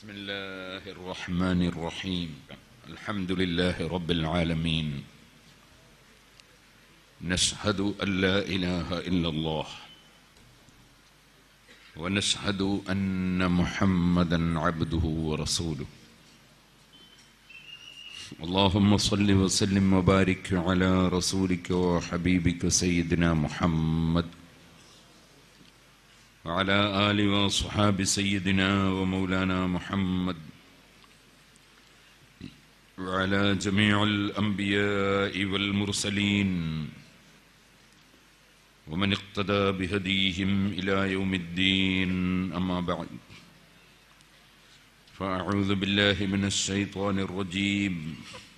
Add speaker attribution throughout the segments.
Speaker 1: بسم الله الرحمن الرحيم الحمد لله رب العالمين نشهد أن لا إله إلا الله ونشهد أن محمدا عبده ورسوله اللهم صل وسلم وبارك على رسولك وحبيبك سيدنا محمد وعلى آل وصحاب سيدنا ومولانا محمد وعلى جميع الأنبياء والمرسلين ومن اقتدى بهديهم إلى يوم الدين أما بعد فأعوذ بالله من الشيطان الرجيم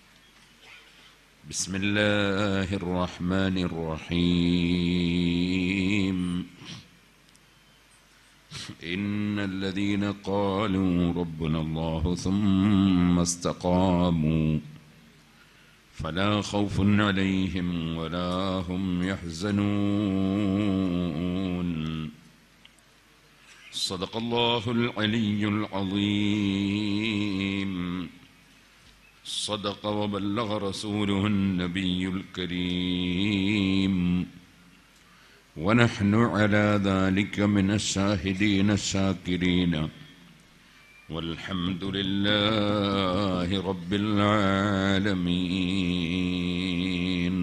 Speaker 1: بسم الله الرحمن الرحيم إن الذين قالوا ربنا الله ثم استقاموا فلا خوف عليهم ولا هم يحزنون صدق الله العلي العظيم صدق وبلغ رسوله النبي الكريم ونحن على ذلك من الشاهدين الشاكرين والحمد لله رب العالمين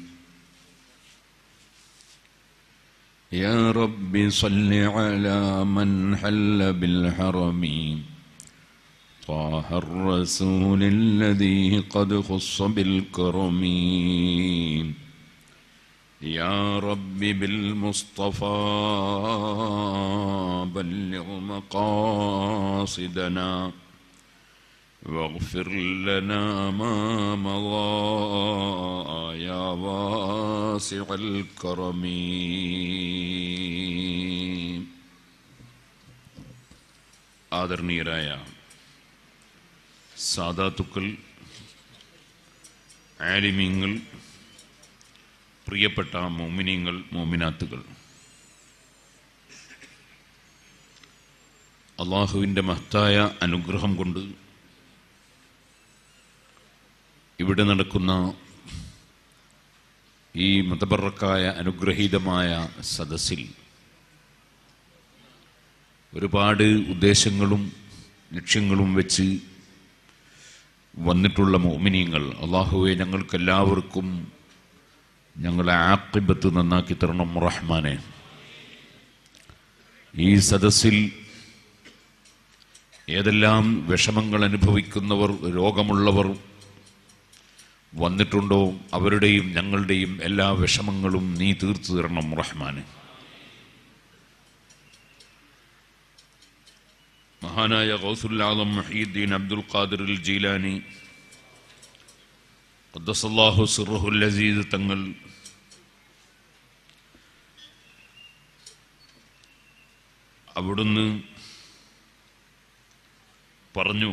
Speaker 1: يا رب صل على من حل بالحرم طه الرسول الذي قد خص بالكرم يا رب بالمصطفى بلغ مقاصدنا واغفر لنا ما مضى يا واسع الكرم ആദരണീയരായ സാദാത്തുക്കൾ ആലിമീങ്ങൾ പ്രിയപ്പെട്ട മോമിനിയങ്ങൾ മോമിനാത്തുകൾ അള്ളാഹുവിൻ്റെ മഹത്തായ അനുഗ്രഹം കൊണ്ട് ഇവിടെ നടക്കുന്ന ഈ മതബറക്കായ അനുഗ്രഹീതമായ സദസ്സിൽ ഒരുപാട് ഉദ്ദേശങ്ങളും ലക്ഷ്യങ്ങളും വെച്ച് വന്നിട്ടുള്ള മോമിനിയങ്ങൾ അള്ളാഹുവെ ഞങ്ങൾക്കെല്ലാവർക്കും ഞങ്ങളെ ആക്കിബത്ത് നന്നാക്കി തരണം റഹ്മാനെ ഈ സദസ്സിൽ ഏതെല്ലാം വിഷമങ്ങൾ അനുഭവിക്കുന്നവർ രോഗമുള്ളവർ വന്നിട്ടുണ്ടോ അവരുടെയും ഞങ്ങളുടെയും എല്ലാ വിഷമങ്ങളും നീ തീർത്തു തരണം റഹ്മാന് മഹാനായ ഗൗസുല്ലാദം മഹീദ്ദീൻ അബ്ദുൽ ഖാദിർ ജീലാനി ഖദ്ദസല്ലാഹു സിറുഹുൽ അസീസ് തങ്ങൾ അവിടുന്ന് പറഞ്ഞു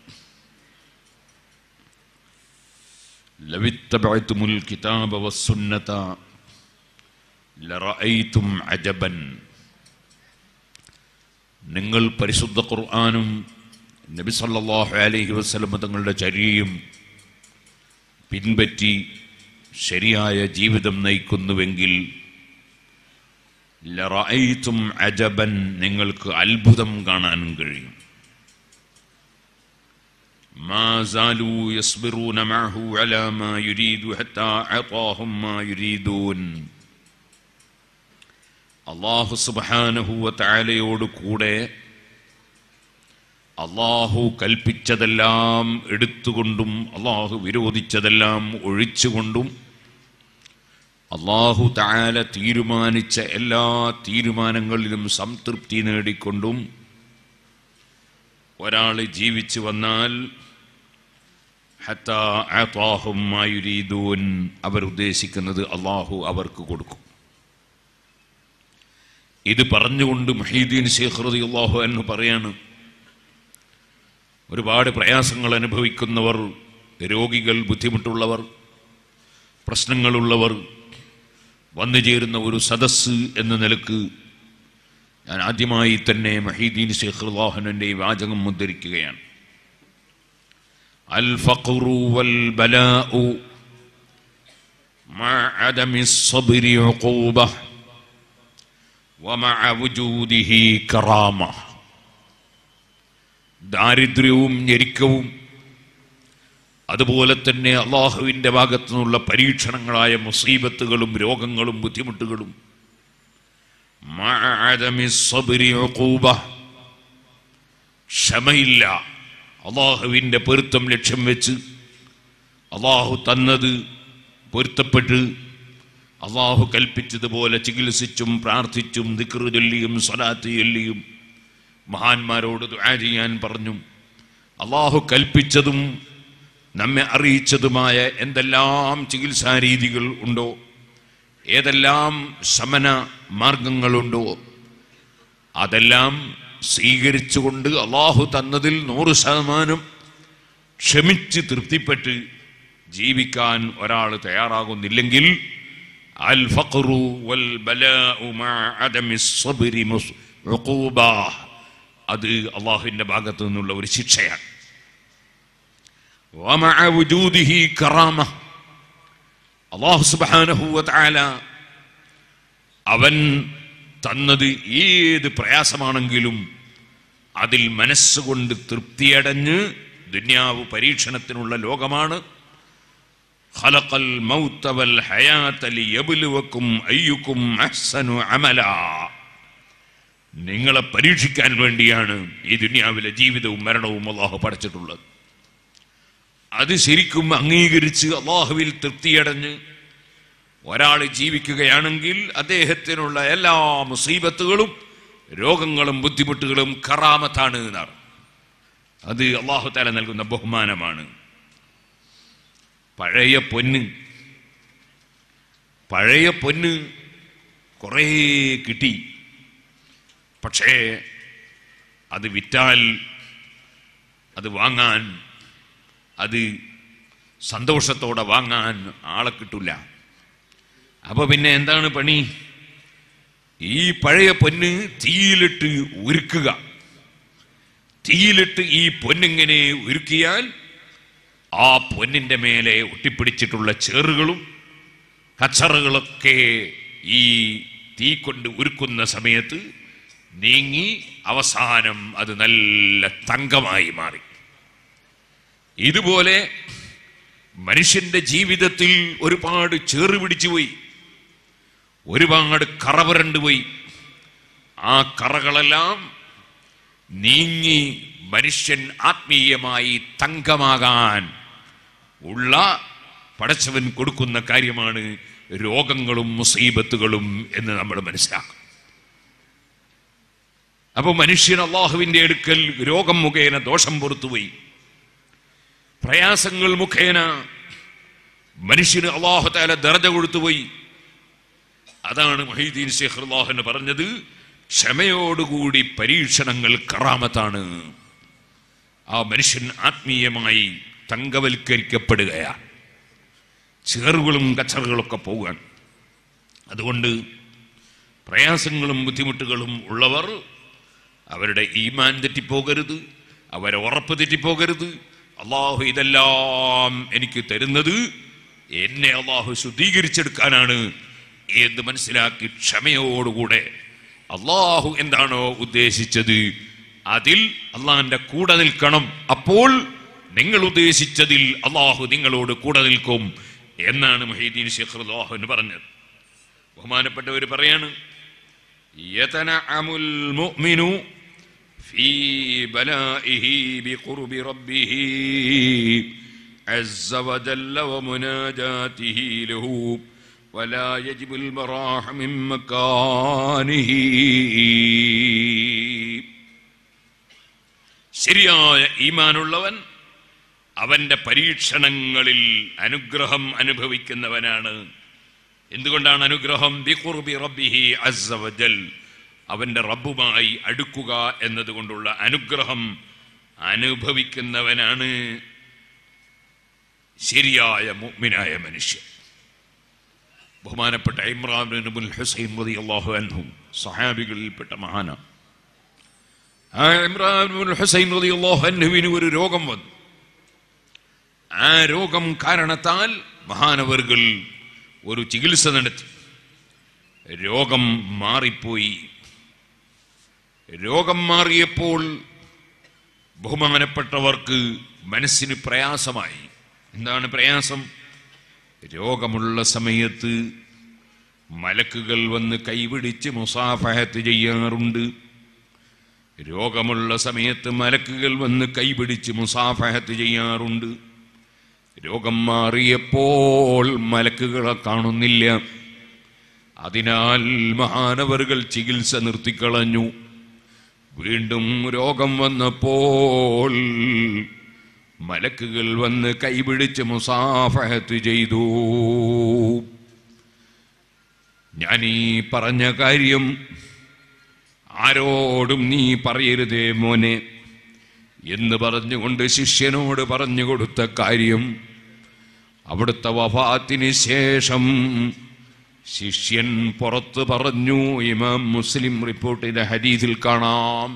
Speaker 1: ലവിത്തബഅതുമുൽ കിതാബ വസ്സുന്നത ലറഅയ്തും അജബൻ നിങ്ങൾ പരിശുദ്ധ ഖുർആനും നബി സല്ലല്ലാഹു അലൈഹി വസല്ലം തങ്ങളുടെ ചര്യയും പിൻപറ്റി ശരിയായ ജീവിതം നയിക്കുന്നുവെങ്കിൽ ലറഅയ്തും അജബൻ നിങ്ങൾക്ക് അത്ഭുതം കാണാൻ കഴിയും ما زالوا يصبرون معه على ما يريد حتى أعطاهم ما يريدون അള്ളാഹു സുബാനഹുവ താലയോട് കൂടെ അള്ളാഹു കൽപ്പിച്ചതെല്ലാം എടുത്തുകൊണ്ടും അള്ളാഹു വിരോധിച്ചതെല്ലാം ഒഴിച്ചുകൊണ്ടും അള്ളാഹു താല തീരുമാനിച്ച എല്ലാ തീരുമാനങ്ങളിലും സംതൃപ്തി നേടിക്കൊണ്ടും ഒരാൾ ജീവിച്ചു വന്നാൽ ഹത്താഹുമായുരീദൂൻ അവരുദ്ദേശിക്കുന്നത് അള്ളാഹു അവർക്ക് കൊടുക്കും ഇത് പറഞ്ഞുകൊണ്ട് മഹീദ്ദീൻ ശേഖ് റതി അള്ളാഹു എന്ന് പറയാണ് ഒരുപാട് പ്രയാസങ്ങൾ അനുഭവിക്കുന്നവർ രോഗികൾ ബുദ്ധിമുട്ടുള്ളവർ പ്രശ്നങ്ങളുള്ളവർ വന്നു ചേരുന്ന ഒരു സദസ്സ് എന്ന നിലക്ക് ഞാൻ ആദ്യമായി തന്നെ മഹീദീൻ ഷെയ്ഖുല്ലാഹുനൻ്റെ വാചകം ഉദ്ധരിക്കുകയാണ് അൽ ഫഖറു വൽ ബലാഉ مع عدم الصبر عقوبة ومع وجوده كرامة ദാരിദ്ര്യവും ഞെരുക്കവും അതുപോലെ തന്നെ അള്ളാഹുവിൻ്റെ ഭാഗത്തു നിന്നുള്ള പരീക്ഷണങ്ങളായ മുസീബത്തുകളും രോഗങ്ങളും ബുദ്ധിമുട്ടുകളും مع عدم الصبر عقوبة ക്ഷമയില്ല അള്ളാഹുവിൻ്റെ പൊരുത്തം ലക്ഷ്യം വെച്ച് അള്ളാഹു തന്നത് പൊരുത്തപ്പെട്ട് അള്ളാഹു കൽപ്പിച്ചതുപോലെ ചികിത്സിച്ചും പ്രാർത്ഥിച്ചും ദിക്റ് ചൊല്ലിയും സ്വലാത്ത് ചൊല്ലിയും മഹാന്മാരോട് ദുആ ചെയ്യാൻ പറഞ്ഞു അള്ളാഹു കൽപ്പിച്ചതും നമ്മെ അറിയിച്ചതുമായ എന്തെല്ലാം ചികിത്സാ രീതികൾ ഉണ്ടോ ഏതെല്ലാം ശമന മാർഗങ്ങളുണ്ടോ അതെല്ലാം സ്വീകരിച്ചുകൊണ്ട് അള്ളാഹു തന്നതിൽ നൂറ് ശതമാനം ക്ഷമിച്ച് തൃപ്തിപ്പെട്ട് ജീവിക്കാൻ ഒരാൾ തയ്യാറാകുന്നില്ലെങ്കിൽ അൽ ഫഖ്റു വൽ ബലാഉ മഅ അദമി സ്സബ്രി മുസ് ഉഖൂബ അത് അള്ളാഹുവിൻ്റെ ഭാഗത്തു നിന്നുള്ള ഒരു ശിക്ഷയാണ് വമഅ വുജൂദിഹി കറാമ അള്ളാഹു സുബ്ഹാനഹു വ തആല അവൻ തന്നത് ഏത് പ്രയാസമാണെങ്കിലും അതിൽ മനസ്സുകൊണ്ട് തൃപ്തിയടഞ്ഞ് ദുന്യാവ് പരീക്ഷണത്തിനുള്ള ലോകമാണ് ഖലഖൽ മൗത വൽ ഹയാത ലിയബ്ലുവക്കും അയ്യുക്കും അഹ്സനു അമല നിങ്ങളെ പരീക്ഷിക്കാൻ വേണ്ടിയാണ് ഈ ദുനിയാവിലെ ജീവിതവും മരണവും അള്ളാഹു പഠിച്ചിട്ടുള്ളത് അത് ശരിക്കും അംഗീകരിച്ച് അള്ളാഹുവിൽ തൃപ്തിയടഞ്ഞ് ഒരാൾ ജീവിക്കുകയാണെങ്കിൽ അദ്ദേഹത്തിനുള്ള എല്ലാ മുസീബത്തുകളും രോഗങ്ങളും ബുദ്ധിമുട്ടുകളും കറാമത്താണ് എന്നാണ് അത് അള്ളാഹു താല നൽകുന്ന ബഹുമാനമാണ് പഴയ പൊന്ന് പഴയ പൊന്ന് കുറേ കിട്ടി പക്ഷേ അത് വിറ്റാൽ അത് വാങ്ങാൻ അത് സന്തോഷത്തോടെ വാങ്ങാൻ ആളെ കിട്ടില്ല അപ്പൊ പിന്നെ എന്താണ് പണി ഈ പഴയ പൊന്ന് തീയിലിട്ട് ഉരുക്കുക തീയിലിട്ട് ഈ പൊന്നിങ്ങനെ ഉരുക്കിയാൽ ആ പൊന്നിന്റെ മേലെ ഒട്ടിപ്പിടിച്ചിട്ടുള്ള ചേറുകളും കച്ചറുകളൊക്കെ ഈ തീ കൊണ്ട് ഉരുക്കുന്ന സമയത്ത് നീങ്ങി അവസാനം അത് നല്ല തങ്കമായി മാറി ഇതുപോലെ മനുഷ്യന്റെ ജീവിതത്തിൽ ഒരുപാട് ചേറ് പിടിച്ചു പോയി ഒരുപാട് കറ പുരണ്ടു പോയി ആ കറകളെല്ലാം നീങ്ങി മനുഷ്യൻ ആത്മീയമായി തങ്കമാകാൻ ഉള്ള പടച്ചവൻ കൊടുക്കുന്ന കാര്യമാണ് രോഗങ്ങളും മുസീബത്തുകളും എന്ന് നമ്മൾ മനസ്സിലാക്കും അപ്പൊ മനുഷ്യൻ അള്ളാഹുവിന്റെ അടുക്കൽ രോഗം മുഖേന ദോഷം പുറത്തുപോയി പ്രയാസങ്ങൾ മുഖേന മനുഷ്യന് അള്ളാഹുത്താല ദർജ കൊടുത്തുപോയി അതാണ് മഹീദ്ദീൻ ഷെയ്ഖ് അള്ളാഹുന് പറഞ്ഞത് ക്ഷമയോടുകൂടി പരീക്ഷണങ്ങൾ കറാമത്താണ് ആ മനുഷ്യൻ ആത്മീയമായി തങ്കവൽക്കരിക്കപ്പെടുകയാണ് ചേറുകളും കച്ചറുകളൊക്കെ പോകാൻ അതുകൊണ്ട് പ്രയാസങ്ങളും ബുദ്ധിമുട്ടുകളും ഉള്ളവർ അവരുടെ ഈമാൻ തെറ്റിപ്പോകരുത് അവരെ ഉറപ്പ് തെറ്റിപ്പോകരുത് അള്ളാഹു ഇതെല്ലാം എനിക്ക് തരുന്നത് എന്നെ അള്ളാഹു ശുദ്ധീകരിച്ചെടുക്കാനാണ് എന്ന് മനസ്സിലാക്കി ക്ഷമയോടുകൂടെ അള്ളാഹു എന്താണോ ഉദ്ദേശിച്ചത് അതിൽ അള്ളാഹിന്റെ കൂടെ നിൽക്കണം അപ്പോൾ നിങ്ങൾ ഉദ്ദേശിച്ചതിൽ അള്ളാഹു നിങ്ങളോട് കൂടെ നിൽക്കും എന്നാണ് മഹീദ്ദീൻ ഷെഖർ അള്ളാഹുവിന് പറഞ്ഞത് ബഹുമാനപ്പെട്ടവർ പറയാണ് യതനഅമുൽ മുഅ്മിനു في بلائه بقرب ربه عز وجل ومناجاته له ولا يجب المراح من مكانه ശരിയായ ഈമാനുള്ളവൻ അവന്റെ പരീക്ഷണങ്ങളിൽ അനുഗ്രഹം അനുഭവിക്കുന്നവനാണ് എന്തുകൊണ്ടാണ് അനുഗ്രഹം ബിഖുർബി റബ്ബിഹി അസ്സ വജൽ അവന്റെ റബ്ബുമായി അടുക്കുക എന്നതുകൊണ്ടുള്ള അനുഗ്രഹം അനുഭവിക്കുന്നവനാണ് ശരിയായ മുഅ്മിനായ മനുഷ്യൻ ബഹുമാനപ്പെട്ട ഇമ്രാൻ ബിൻ അബുൽ ഹുസൈൻ റളിയല്ലാഹു അൻഹു സഹാബികളിൽപ്പെട്ട മഹാന ആ ഇമ്രാൻ ഇബ്നുൽ ഹുസൈൻ റളിയല്ലാഹു അൻഹുവിന് ഒരു രോഗം വന്നു ആ രോഗം കാരണത്താൽ മഹാനവർകൾ ഒരു ചികിത്സ നടത്തി രോഗം മാറിപ്പോയി രോഗം മാറിയപ്പോൾ ബഹുമാനപ്പെട്ടവർക്ക് മനസ്സിന് പ്രയാസമായി എന്താണ് പ്രയാസം രോഗമുള്ള സമയത്ത് മലക്കുകൾ വന്ന് കൈപിടിച്ച് മുസാഫഹത്ത് ചെയ്യാറുണ്ട് രോഗമുള്ള സമയത്ത് മലക്കുകൾ വന്ന് കൈപിടിച്ച് മുസാഫഹത്ത് ചെയ്യാറുണ്ട് രോഗം മാറിയപ്പോൾ മലക്കുകളെ കാണുന്നില്ല അതിനാൽ മഹാനവറുകൾ ചികിത്സ നിർത്തിക്കളഞ്ഞു വീണ്ടും രോഗം വന്നപ്പോൾ മലക്കുകൾ വന്ന് കൈപിടിച്ച് മുസാഫഹത്ത് ചെയ്തു ഞാൻ ഈ പറഞ്ഞ കാര്യം ആരോടും നീ പറയരുതേ മോനെ എന്ന് പറഞ്ഞുകൊണ്ട് ശിഷ്യനോട് പറഞ്ഞു കൊടുത്ത കാര്യം അവിടുത്തെ വഫാത്തിന് ശേഷം ശിഷ്യൻ പുറത്ത് പറഞ്ഞു ഇമാം മുസ്ലിം റിപ്പോർട്ടിന്റെ ഹദീസിൽ കാണാം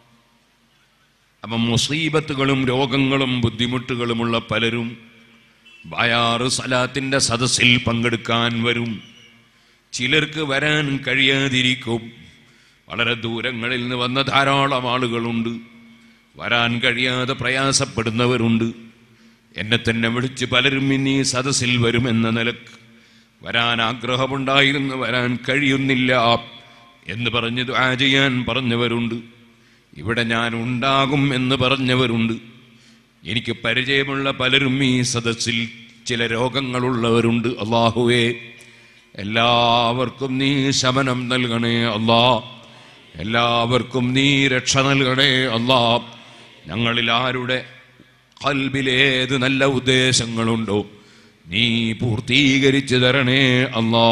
Speaker 1: അപ്പം മുസീബത്തുകളും രോഗങ്ങളും ബുദ്ധിമുട്ടുകളുമുള്ള പലരും ബയാറ് സലാത്തിന്റെ സദസ്സിൽ പങ്കെടുക്കാൻ വരും ചിലർക്ക് വരാൻ കഴിയാതിരിക്കും വളരെ ദൂരങ്ങളിൽ നിന്ന് വന്ന ധാരാളം ആളുകളുണ്ട് വരാൻ കഴിയാതെ പ്രയാസപ്പെടുന്നവരുണ്ട് എന്നെ തന്നെ വിളിച്ച് പലരും ഇനി സദസ്സിൽ വരുമെന്ന നിലക്ക് വരാൻ ആഗ്രഹമുണ്ടായിരുന്നു വരാൻ കഴിയുന്നില്ല എന്ന് പറഞ്ഞ് ദുആ ചെയ്യാൻ പറഞ്ഞവരുണ്ട് ഇവിടെ ഞാൻ ഉണ്ടാകും എന്ന് പറഞ്ഞവരുണ്ട് എനിക്ക് പരിചയമുള്ള പലരും ഈ സദസ്സിൽ ചില രോഗങ്ങളുള്ളവരുണ്ട് അള്ളാഹുവേ എല്ലാവർക്കും നീ ശമനം നൽകണേ അല്ലാ എല്ലാവർക്കും നീ രക്ഷ നൽകണേ അല്ലാ ഞങ്ങളിൽ ആരുടെ കൽബിലേത് നല്ല ഉദ്ദേശങ്ങളുണ്ടോ നീ പൂർത്തീകരിച്ചു തരണേ അല്ലാ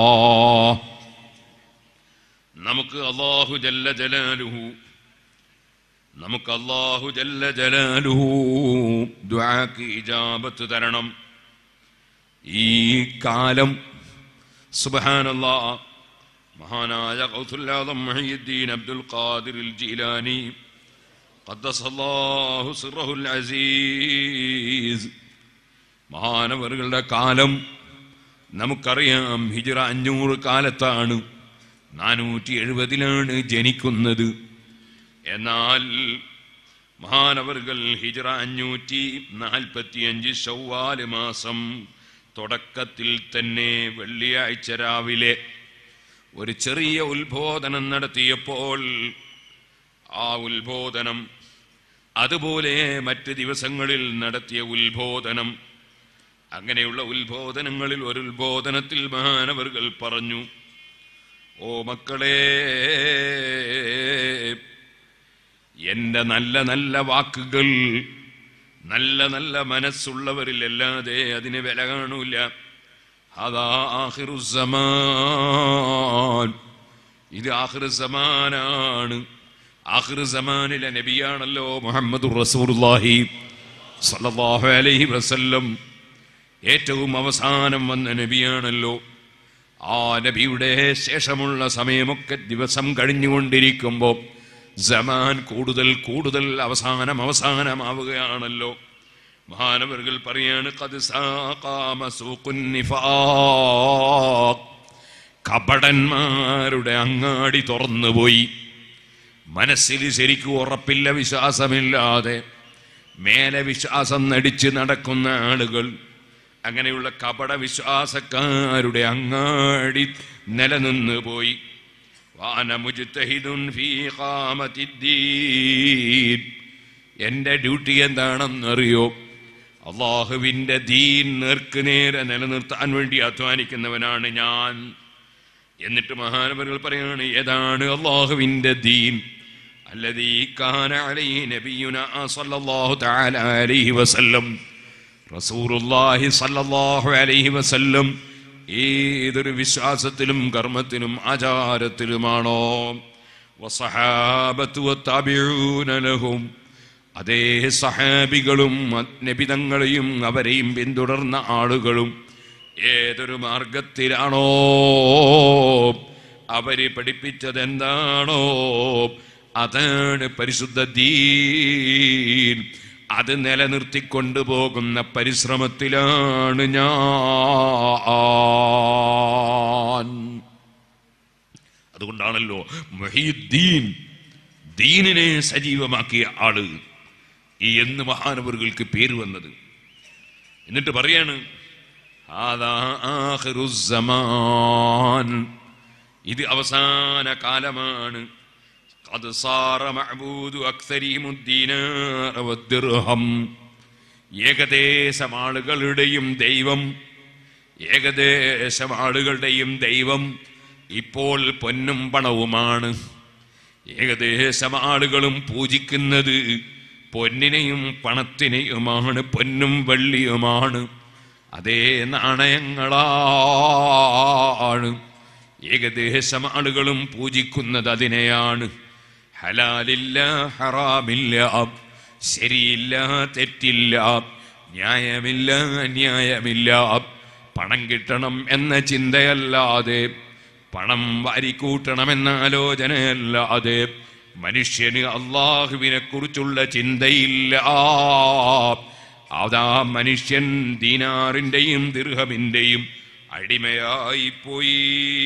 Speaker 1: നമുക്ക് അള്ളാഹു ജല്ല ജലാലുഹു നമുക്ക് അള്ളാഹു ജല്ല ജലാലുഹു ദ്വാക്ക് ഇജാബത്ത് തരണം ഈ കാലം സുബഹാനല്ലാ മഹാനായ കൗസുല്ലാദം മഹിയുദ്ദീൻ അബ്ദുൽ ഖാദിർ ജീലാനി ഖദ്ദസല്ലാഹു സിറഹുൽ അസീസ് മഹാനവറുകളുടെ കാലം നമുക്കറിയാം ഹിജറ അഞ്ഞൂറ് കാലത്താണ് നാനൂറ്റി എഴുപതിലാണ് ജനിക്കുന്നത് എന്നാൽ മഹാനവറുകൾ ഹിജറ അഞ്ഞൂറ്റി നാൽപ്പത്തിയഞ്ച് ഷവ്വാല് മാസം തുടക്കത്തിൽ തന്നെ വെള്ളിയാഴ്ച രാവിലെ ഒരു ചെറിയ ഉത്ബോധനം നടത്തിയപ്പോൾ ആ ഉത്ബോധനം അതുപോലെ മറ്റ് ദിവസങ്ങളിൽ നടത്തിയ ഉത്ബോധനം അങ്ങനെയുള്ള ഉത്ബോധനങ്ങളിൽ ഒരു ഉത്ബോധനത്തിൽ മഹാനവറുകൾ പറഞ്ഞു ഓ മക്കളെ എന്റെ നല്ല നല്ല വാക്കുകൾ നല്ല നല്ല മനസ്സുള്ളവരിലല്ലാതെ അതിന് വില കാണൂല അതാ ആഹിറുസമാൻ ഇത് ആഹിറുസമാനാണ് ആഹിറുസമാനിലെ നബിയാണല്ലോ മുഹമ്മദ് റസൂർലാഹി സല്ലല്ലാഹു അലൈഹി വസല്ലം ഏറ്റവും അവസാനം വന്ന നബിയാണല്ലോ ആ നബിയുടെ ശേഷമുള്ള സമയമൊക്കെ ദിവസം കഴിഞ്ഞുകൊണ്ടിരിക്കുമ്പോൾ ജമാൻ കൂടുതൽ കൂടുതൽ അവസാനം അവസാനമാവുകയാണല്ലോ മഹാനവറുകൾ പറയാണ് "ഖദ് സാഖാമ സൂഖുൻ നിഫാഖ്." കപടന്മാരുടെ അങ്ങാടി തുറന്നുപോയി മനസ്സിൽ ശരിക്കും ഉറപ്പില്ല വിശ്വാസമില്ലാതെ മേലെ വിശ്വാസം നടിച്ച് നടക്കുന്ന ആളുകൾ അങ്ങനെയുള്ള കപട വിശ്വാസക്കാരുടെ അങ്ങാടി നിലനിന്ന് പോയി വാന മുജ്തഹിദുൻ ഫീ ഖാമത്തിദ്ദീൻ എന്റെ ഡ്യൂട്ടി എന്താണെന്നറിയോ അള്ളാഹുവിന്റെ ദീൻ നേർക്ക് നേരെ നിലനിർത്താൻ വേണ്ടി അധ്വാനിക്കുന്നവനാണ് ഞാൻ എന്നിട്ട് മഹാനവരുകൾ പറയാണ് ഏതാണ് അള്ളാഹുവിന്റെ ദീൻ الذي كان عليه نبينا صلى الله تعالى عليه وسلم رسول الله صلى الله عليه وسلم ഏതൊരു വിശ്വാസത്തിലും കർമ്മത്തിലും ആചാരത്തിലുമാണോ വസഹാബത്തു വത്താബിഊന ലഹും അതേ സഹാബികളും നബിതങ്ങളെയും അവരെയും പിന്തുടർന്ന ആളുകളും ഏതൊരു മാർഗത്തിലാണോ അവര് പഠിപ്പിച്ചത് എന്താണോ അതാണ് പരിശുദ്ധ ദീൻ അത് നിലനിർത്തിക്കൊണ്ടു പോകുന്ന പരിശ്രമത്തിലാണ് ഞാൻ അതുകൊണ്ടാണല്ലോ മൊഹീദ്ദീൻ ദീനിനെ സജീവമാക്കിയ ആള് ഈ എന്ന് മഹാനവറുകൾക്ക് പേര് വന്നത് എന്നിട്ട് പറയാണ് "ഹാദാ ആഖിറുസ്സമാൻ." ഇത് അവസാന കാലമാണ് قد صار معبود أكثرهم الدينار والدرهم ഏകദേശം ആളുകളുടെയും ദൈവം ഏകദേശം ആളുകളുടെയും ദൈവം ഇപ്പോൾ പൊന്നും പണവുമാണ് ഏകദേശം ആളുകളും പൂജിക്കുന്നത് പൊന്നിനെയും പണത്തിനെയുമാണ് പൊന്നും വെള്ളിയുമാണ് അതേ നാണയങ്ങളാണ് ഏകദേശം ആളുകളും പൂജിക്കുന്നത് അതിനെയാണ് ഹലാലില്ല ഹറാമില്ല ശരിയില്ല തെറ്റില്ല ന്യായമില്ല അന്യായമില്ല പണം കിട്ടണം എന്ന ചിന്തയല്ലാതെ പണം വാരിക്കൂട്ടണമെന്ന ആലോചനയല്ലാതെ മനുഷ്യന് അള്ളാഹുവിനെ കുറിച്ചുള്ള ചിന്തയില്ല അതാ മനുഷ്യൻ ദീനാറിന്റെയും ദിർഹമിന്റെയും അടിമയായി പോയി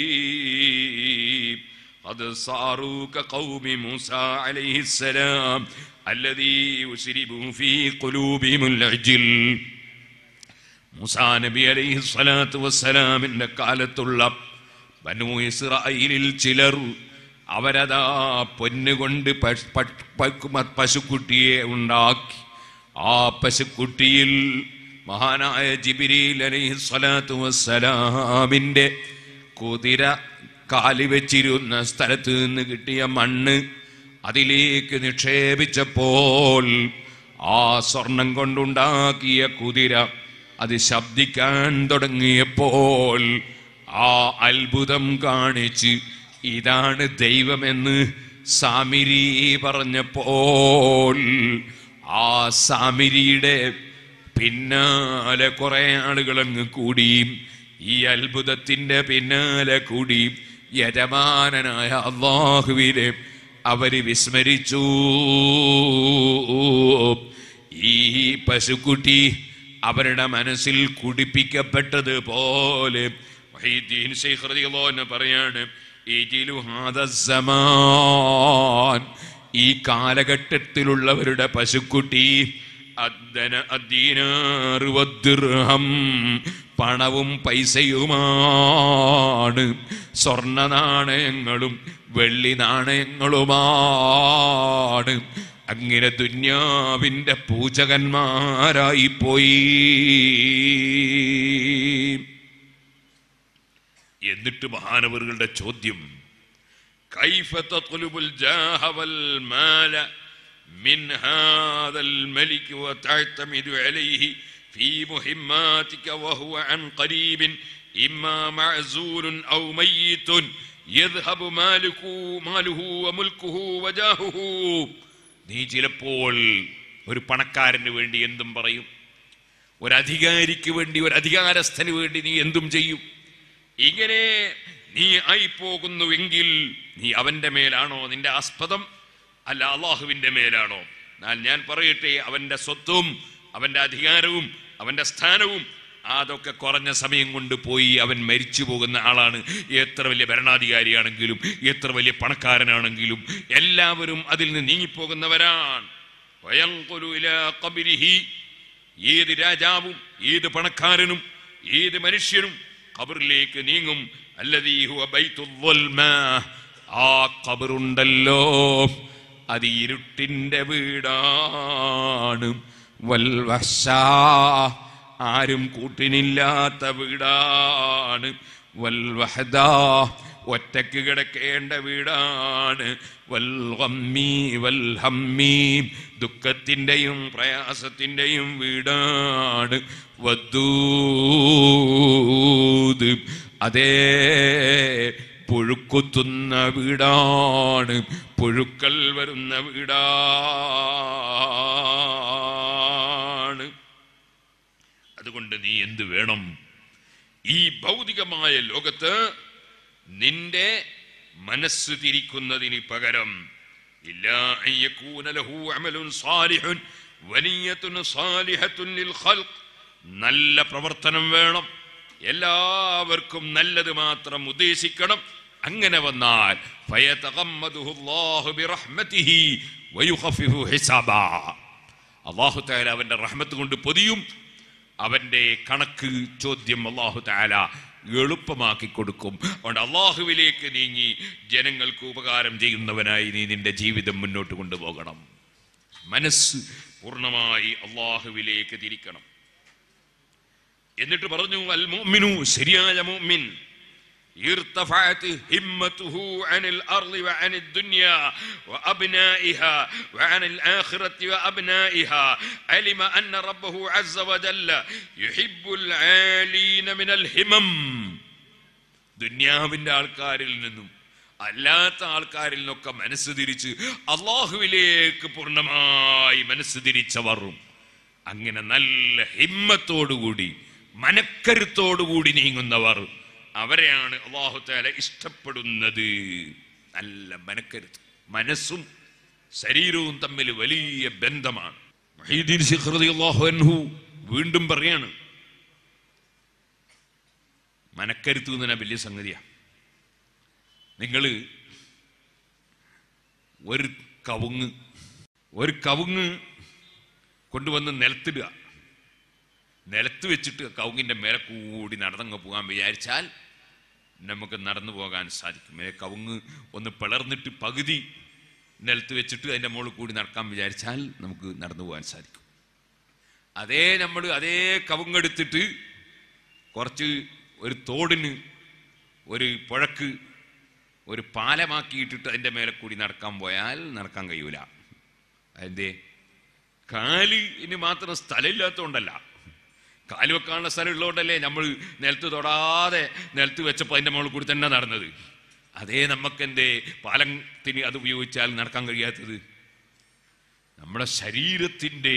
Speaker 1: അത് സാറൂക കൗമി മൂസ അലൈഹിസ്സലാം الذي يسرب في قلوبهم العجل മൂസാ നബി അലൈഹി സ്വലാത്തു വസ്സലാമിന്റെ കാലത്തുള്ള ബനു ഇസ്രായേലിൽ ചിലർ അവരതാ പൊന്നുകൊണ്ട് പശ്- പ- പ- പശുക്കുട്ടിയെ ഉണ്ടാക്കി ആ പശുക്കുട്ടിയിൽ മഹാനായ ജിബിരിൽ അലൈഹി സ്വലാത്തു വസ്സലാമിന്റെ കുതിര കാലി വെച്ചിരുന്ന സ്ഥലത്ത് നിന്ന് കിട്ടിയ മണ്ണ് അതിലേക്ക് നിക്ഷേപിച്ചപ്പോൾ ആ സ്വർണം കൊണ്ടുണ്ടാക്കിയ കുതിര അത് ശബ്ദിക്കാൻ തുടങ്ങിയപ്പോൾ ആ അത്ഭുതം കാണിച്ച് ഇതാണ് ദൈവമെന്ന് സാമിരി പറഞ്ഞപ്പോൾ ആ സാമിരിയുടെ പിന്നാലെ കുറെ ആളുകൾ അങ്ങ് കൂടി ഈ അത്ഭുതത്തിന്റെ പിന്നാലെ കൂടി യജമാനനായ അള്ളാഹുവിനെ അവര് വിസ്മരിച്ചു ഈ പശുക്കുട്ടി അവരുടെ മനസ്സിൽ കുടിപ്പിക്കപ്പെട്ടത് പോലെ വഹീദ്ദീൻ ശൈഖ് റളിയല്ലാഹു അൻഹു പറയാണ് ഇജിലു ഹാദ സമാൻ ഈ കാലഘട്ടത്തിലുള്ളവരുടെ പശുക്കുട്ടി അദ്ദന അദ്ദീനാറ് വദ്ദിർഹം പണവും പൈസയുമാണ് സ്വർണ്ണ നാണയങ്ങളും വെള്ളി നാണയങ്ങളുമാണ് അങ്ങനെ ദുന്യാവിന്റെ പൂജകന്മാരായി പോയി എന്നിട്ട് മഹാനവറുകളുടെ ചോദ്യം كيف تطلب الجاه والمال من هذا الملك وتعتمد عليه في مهماتك وهو عن قريب إما معزول أو ميت يذهب مالك ماله وملكه وجاهه നീ ചിലപ്പോൾ ഒരു പണക്കാരന് വേണ്ടി എന്തും പറയും ഒരു അധികാരിക്ക് വേണ്ടി ഒരു അധികാരസ്ഥന് വേണ്ടി നീ എന്തും ചെയ്യും ഇങ്ങനെ നീ ആയിപ്പോകുന്നുവെങ്കിൽ നീ അവന്റെ മേലാണോ നിന്റെ ആസ്പദം അല്ല അള്ളാഹുവിന്റെ മേലാണോ എന്നാൽ ഞാൻ പറയട്ടെ അവന്റെ സ്വത്തും അവന്റെ അധികാരവും അവന്റെ സ്ഥാനവും അതൊക്കെ കുറഞ്ഞ സമയം കൊണ്ട് പോയി അവൻ മരിച്ചു പോകുന്ന ആളാണ് എത്ര വലിയ ഭരണാധികാരിയാണെങ്കിലും എത്ര വലിയ പണക്കാരനാണെങ്കിലും എല്ലാവരും അതിൽ നിന്ന് നീങ്ങിപ്പോകുന്നവരാണ് വയങ്കുലു ഇലാ ഖബരിഹി ഏത് രാജാവും ഏത് പണക്കാരനും ഏത് മനുഷ്യനും ഖബറിലേക്ക് നീങ്ങും അല്ലദീ ഹുവ ബൈത്തുൽ ളുൽമ. ആ ഖബറുണ്ടല്ലോ അത് ഇരുട്ടിന്റെ വീടാണ് വൽ വഹ്ശാ. ആരും കൂട്ടിനില്ലാത്ത വീടാണ് വൽ വഹദാ. ഒറ്റക്ക് കിടക്കേണ്ട വീടാണ് വൽ ഗമ്മി വൽ ഹമ്മി. ദുഃഖത്തിന്റെയും പ്രയാസത്തിന്റെയും വീടാണ് വദ്ദൂദ് അതേ പുഴുക്കുത്തുന്ന വീടാണ് പുഴുക്കൾ വരുന്ന വീടാണ് അതുകൊണ്ട് നീ എന്ത് വേണം ഈ ഭൗതികമായ ലോകത്ത് നിന്റെ മനസ്സ് തിരിക്കുന്നതിന് പകരം ഇല്ലാ അൻ യകൂന ലഹു അമലുൻ സാലിഹുൻ വനിയത്തുൻ സാലിഹത്തുൻ ലിൽ ഖൽഖ് നല്ല പ്രവർത്തനം വേണം എല്ലാവർക്കും നല്ലത് മാത്രം ഉദ്ദേശിക്കണം അങ്ങനെ വന്നാൽ ഫയതഗമ്മദുഹു അല്ലാഹു ബിറഹ്മതിഹി വയുഖഫിഫു ഹിസാബാ അള്ളാഹു താല അവന്റെ റഹ്മത്ത് കൊണ്ട് പൊതിയും അവന്റെ കണക്ക് ചോദ്യം അള്ളാഹു താല എളുപ്പമാക്കി കൊടുക്കും അതുകൊണ്ട് അള്ളാഹുവിലേക്ക് നീങ്ങി ജനങ്ങൾക്ക് ഉപകാരം ചെയ്യുന്നവനായി നീ നിന്റെ ജീവിതം മുന്നോട്ട് കൊണ്ടുപോകണം മനസ്സ് പൂർണ്ണമായി അള്ളാഹുവിലേക്ക് തിരിക്കണം എന്നിട്ട് പറഞ്ഞു അൽ മുഅ്മിനു ശരിയായ മുഅ്മിൻ ارتفعت همته عن الأرض وعن الدنيا وأبنائها وعن الآخرة وأبنائها علم أن ربه عز وجل يحب العالين من الهمم ദുന്യാവിന്റെ ആൾക്കാരിൽ നിന്നും അല്ലാത്ത ആൾക്കാരിൽ നിന്നൊക്കെ മനസ്സ് തിരിച്ച് അള്ളാഹുവിലേക്ക് പൂർണ്ണമായി മനസ്സ് തിരിച്ചവർ അങ്ങനെ നല്ല ഹിമ്മത്തോടുകൂടി മനക്കരുത്തോടുകൂടി നീങ്ങുന്നവർ അവരെയാണ് അള്ളാഹു താല ഇഷ്ടപ്പെടുന്നത് നല്ല മനക്കരുത്ത് മനസ്സും ശരീരവും തമ്മിൽ വലിയ ബന്ധമാണ് മുഹീദ്ദീൻ ശിഖ് റളിയല്ലാഹു അൻഹു വീണ്ടും പറയാണ് മനക്കരുത്ത് എന്ന് പറഞ്ഞാൽ വലിയ സംഗതിയാണ് നിങ്ങൾ ഒരു കവുങ്ങ് ഒരു കവുങ്ങ് കൊണ്ടുവന്ന് നിലത്തിടുക നിലത്ത് വെച്ചിട്ട് കവുങ്ങിന്റെ മേലെ കൂടി നടന്നങ്ങ് പോകാൻ വിചാരിച്ചാൽ നമുക്ക് നടന്നു പോകാൻ സാധിക്കും ഏ കവുങ്ങ് ഒന്ന് പിളർന്നിട്ട് പകുതി നിലത്ത് വെച്ചിട്ട് അതിൻ്റെ മുകളിൽ കൂടി നടക്കാൻ വിചാരിച്ചാൽ നമുക്ക് നടന്നു പോകാൻ സാധിക്കും അതേ നമ്മൾ അതേ കവുങ്ങെടുത്തിട്ട് കുറച്ച് ഒരു തോടിന് ഒരു പുഴക്ക് ഒരു പാലമാക്കിയിട്ടിട്ട് അതിൻ്റെ മേലെ കൂടി നടക്കാൻ പോയാൽ നടക്കാൻ കഴിയൂല അതെന്തേ കാലിന് മാത്രം സ്ഥലമില്ലാത്തതുകൊണ്ടല്ല കാല് വെക്കാനുള്ള സ്ഥലം ഉള്ളതുകൊണ്ടല്ലേ നമ്മൾ നിലത്ത് തൊടാതെ നിലത്ത് വെച്ചപ്പോൾ അതിൻ്റെ മുകളിൽ കൂടി തന്നെ നടന്നത് അതേ നമുക്കെന്തേ പാലത്തിന് അത് ഉപയോഗിച്ചാൽ നടക്കാൻ കഴിയാത്തത് നമ്മുടെ ശരീരത്തിൻ്റെ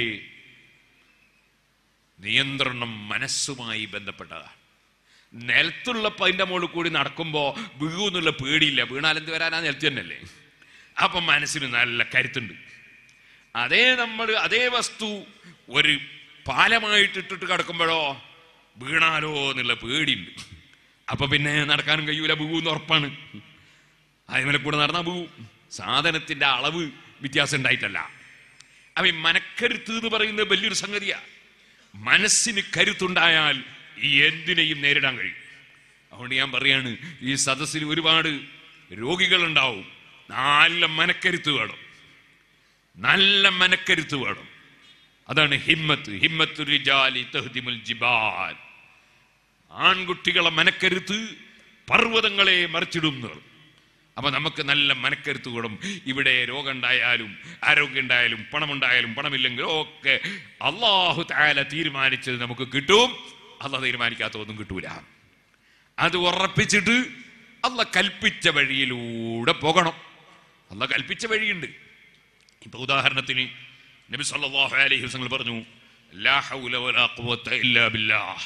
Speaker 1: നിയന്ത്രണം മനസ്സുമായി ബന്ധപ്പെട്ടതാണ് നിലത്തുള്ളപ്പോൾ അതിൻ്റെ മുകളിൽ കൂടി നടക്കുമ്പോൾ വീഴുന്നുള്ള പേടിയില്ല വീണാൽ എന്ത് വരാനാ നിലത്ത് തന്നെയല്ലേ അപ്പം മനസ്സിന് നല്ല കരുത്തുണ്ട് അതേ നമ്മൾ അതേ വസ്തു ഒരു പാലമായിട്ട് ഇട്ടിട്ട് കിടക്കുമ്പോഴോ വീണാലോ എന്നുള്ള പേടിയുണ്ട് അപ്പൊ പിന്നെ നടക്കാനും കഴിയൂല വീവെന്ന് ഉറപ്പാണ് അതിമേലെ കൂടെ നടന്നാൽ വീവും സാധനത്തിന്റെ അളവ് വ്യത്യാസം ഉണ്ടായിട്ടല്ല അപ്പൊ ഈ മനക്കരുത്ത് എന്ന് പറയുന്നത് വലിയൊരു സംഗതിയാ മനസ്സിന് കരുത്തുണ്ടായാൽ ഈ എന്തിനേയും നേരിടാൻ കഴിയും അതുകൊണ്ട് ഞാൻ പറയാണ് ഈ സദസ്സിൽ ഒരുപാട് രോഗികളുണ്ടാവും നല്ല മനക്കരുത്ത് വേണം നല്ല മനക്കരുത്ത് വേണം അതാണ് ഹിമ്മത്ത് ഹിമ്മത്തു റിജാലി തഹ്ദിമുൽ ജിബാൽ ആൺകുട്ടികളെ മനക്കരുത്ത് പർവ്വതങ്ങളെ മറിച്ചിടുന്നു അപ്പൊ നമുക്ക് നല്ല മനക്കരുത്ത് വേണം ഇവിടെ രോഗം ഉണ്ടായാലും ആരോഗ്യം ഉണ്ടായാലും പണമുണ്ടായാലും പണമില്ലെങ്കിലും ഒക്കെ അള്ളാഹു താല തീരുമാനിച്ചത് നമുക്ക് കിട്ടും അല്ല തീരുമാനിക്കാത്ത ഒന്നും കിട്ടൂല അത് ഉറപ്പിച്ചിട്ട് അല്ല കൽപ്പിച്ച വഴിയിലൂടെ പോകണം അല്ല കൽപ്പിച്ച വഴിയുണ്ട് ഇപ്പൊ ഉദാഹരണത്തിന് നബി സല്ലല്ലാഹു അലൈഹി വസല്ലം പറഞ്ഞു ലാ ഹൗല വലാ ഖുവത ഇല്ലാ ബില്ലാഹ്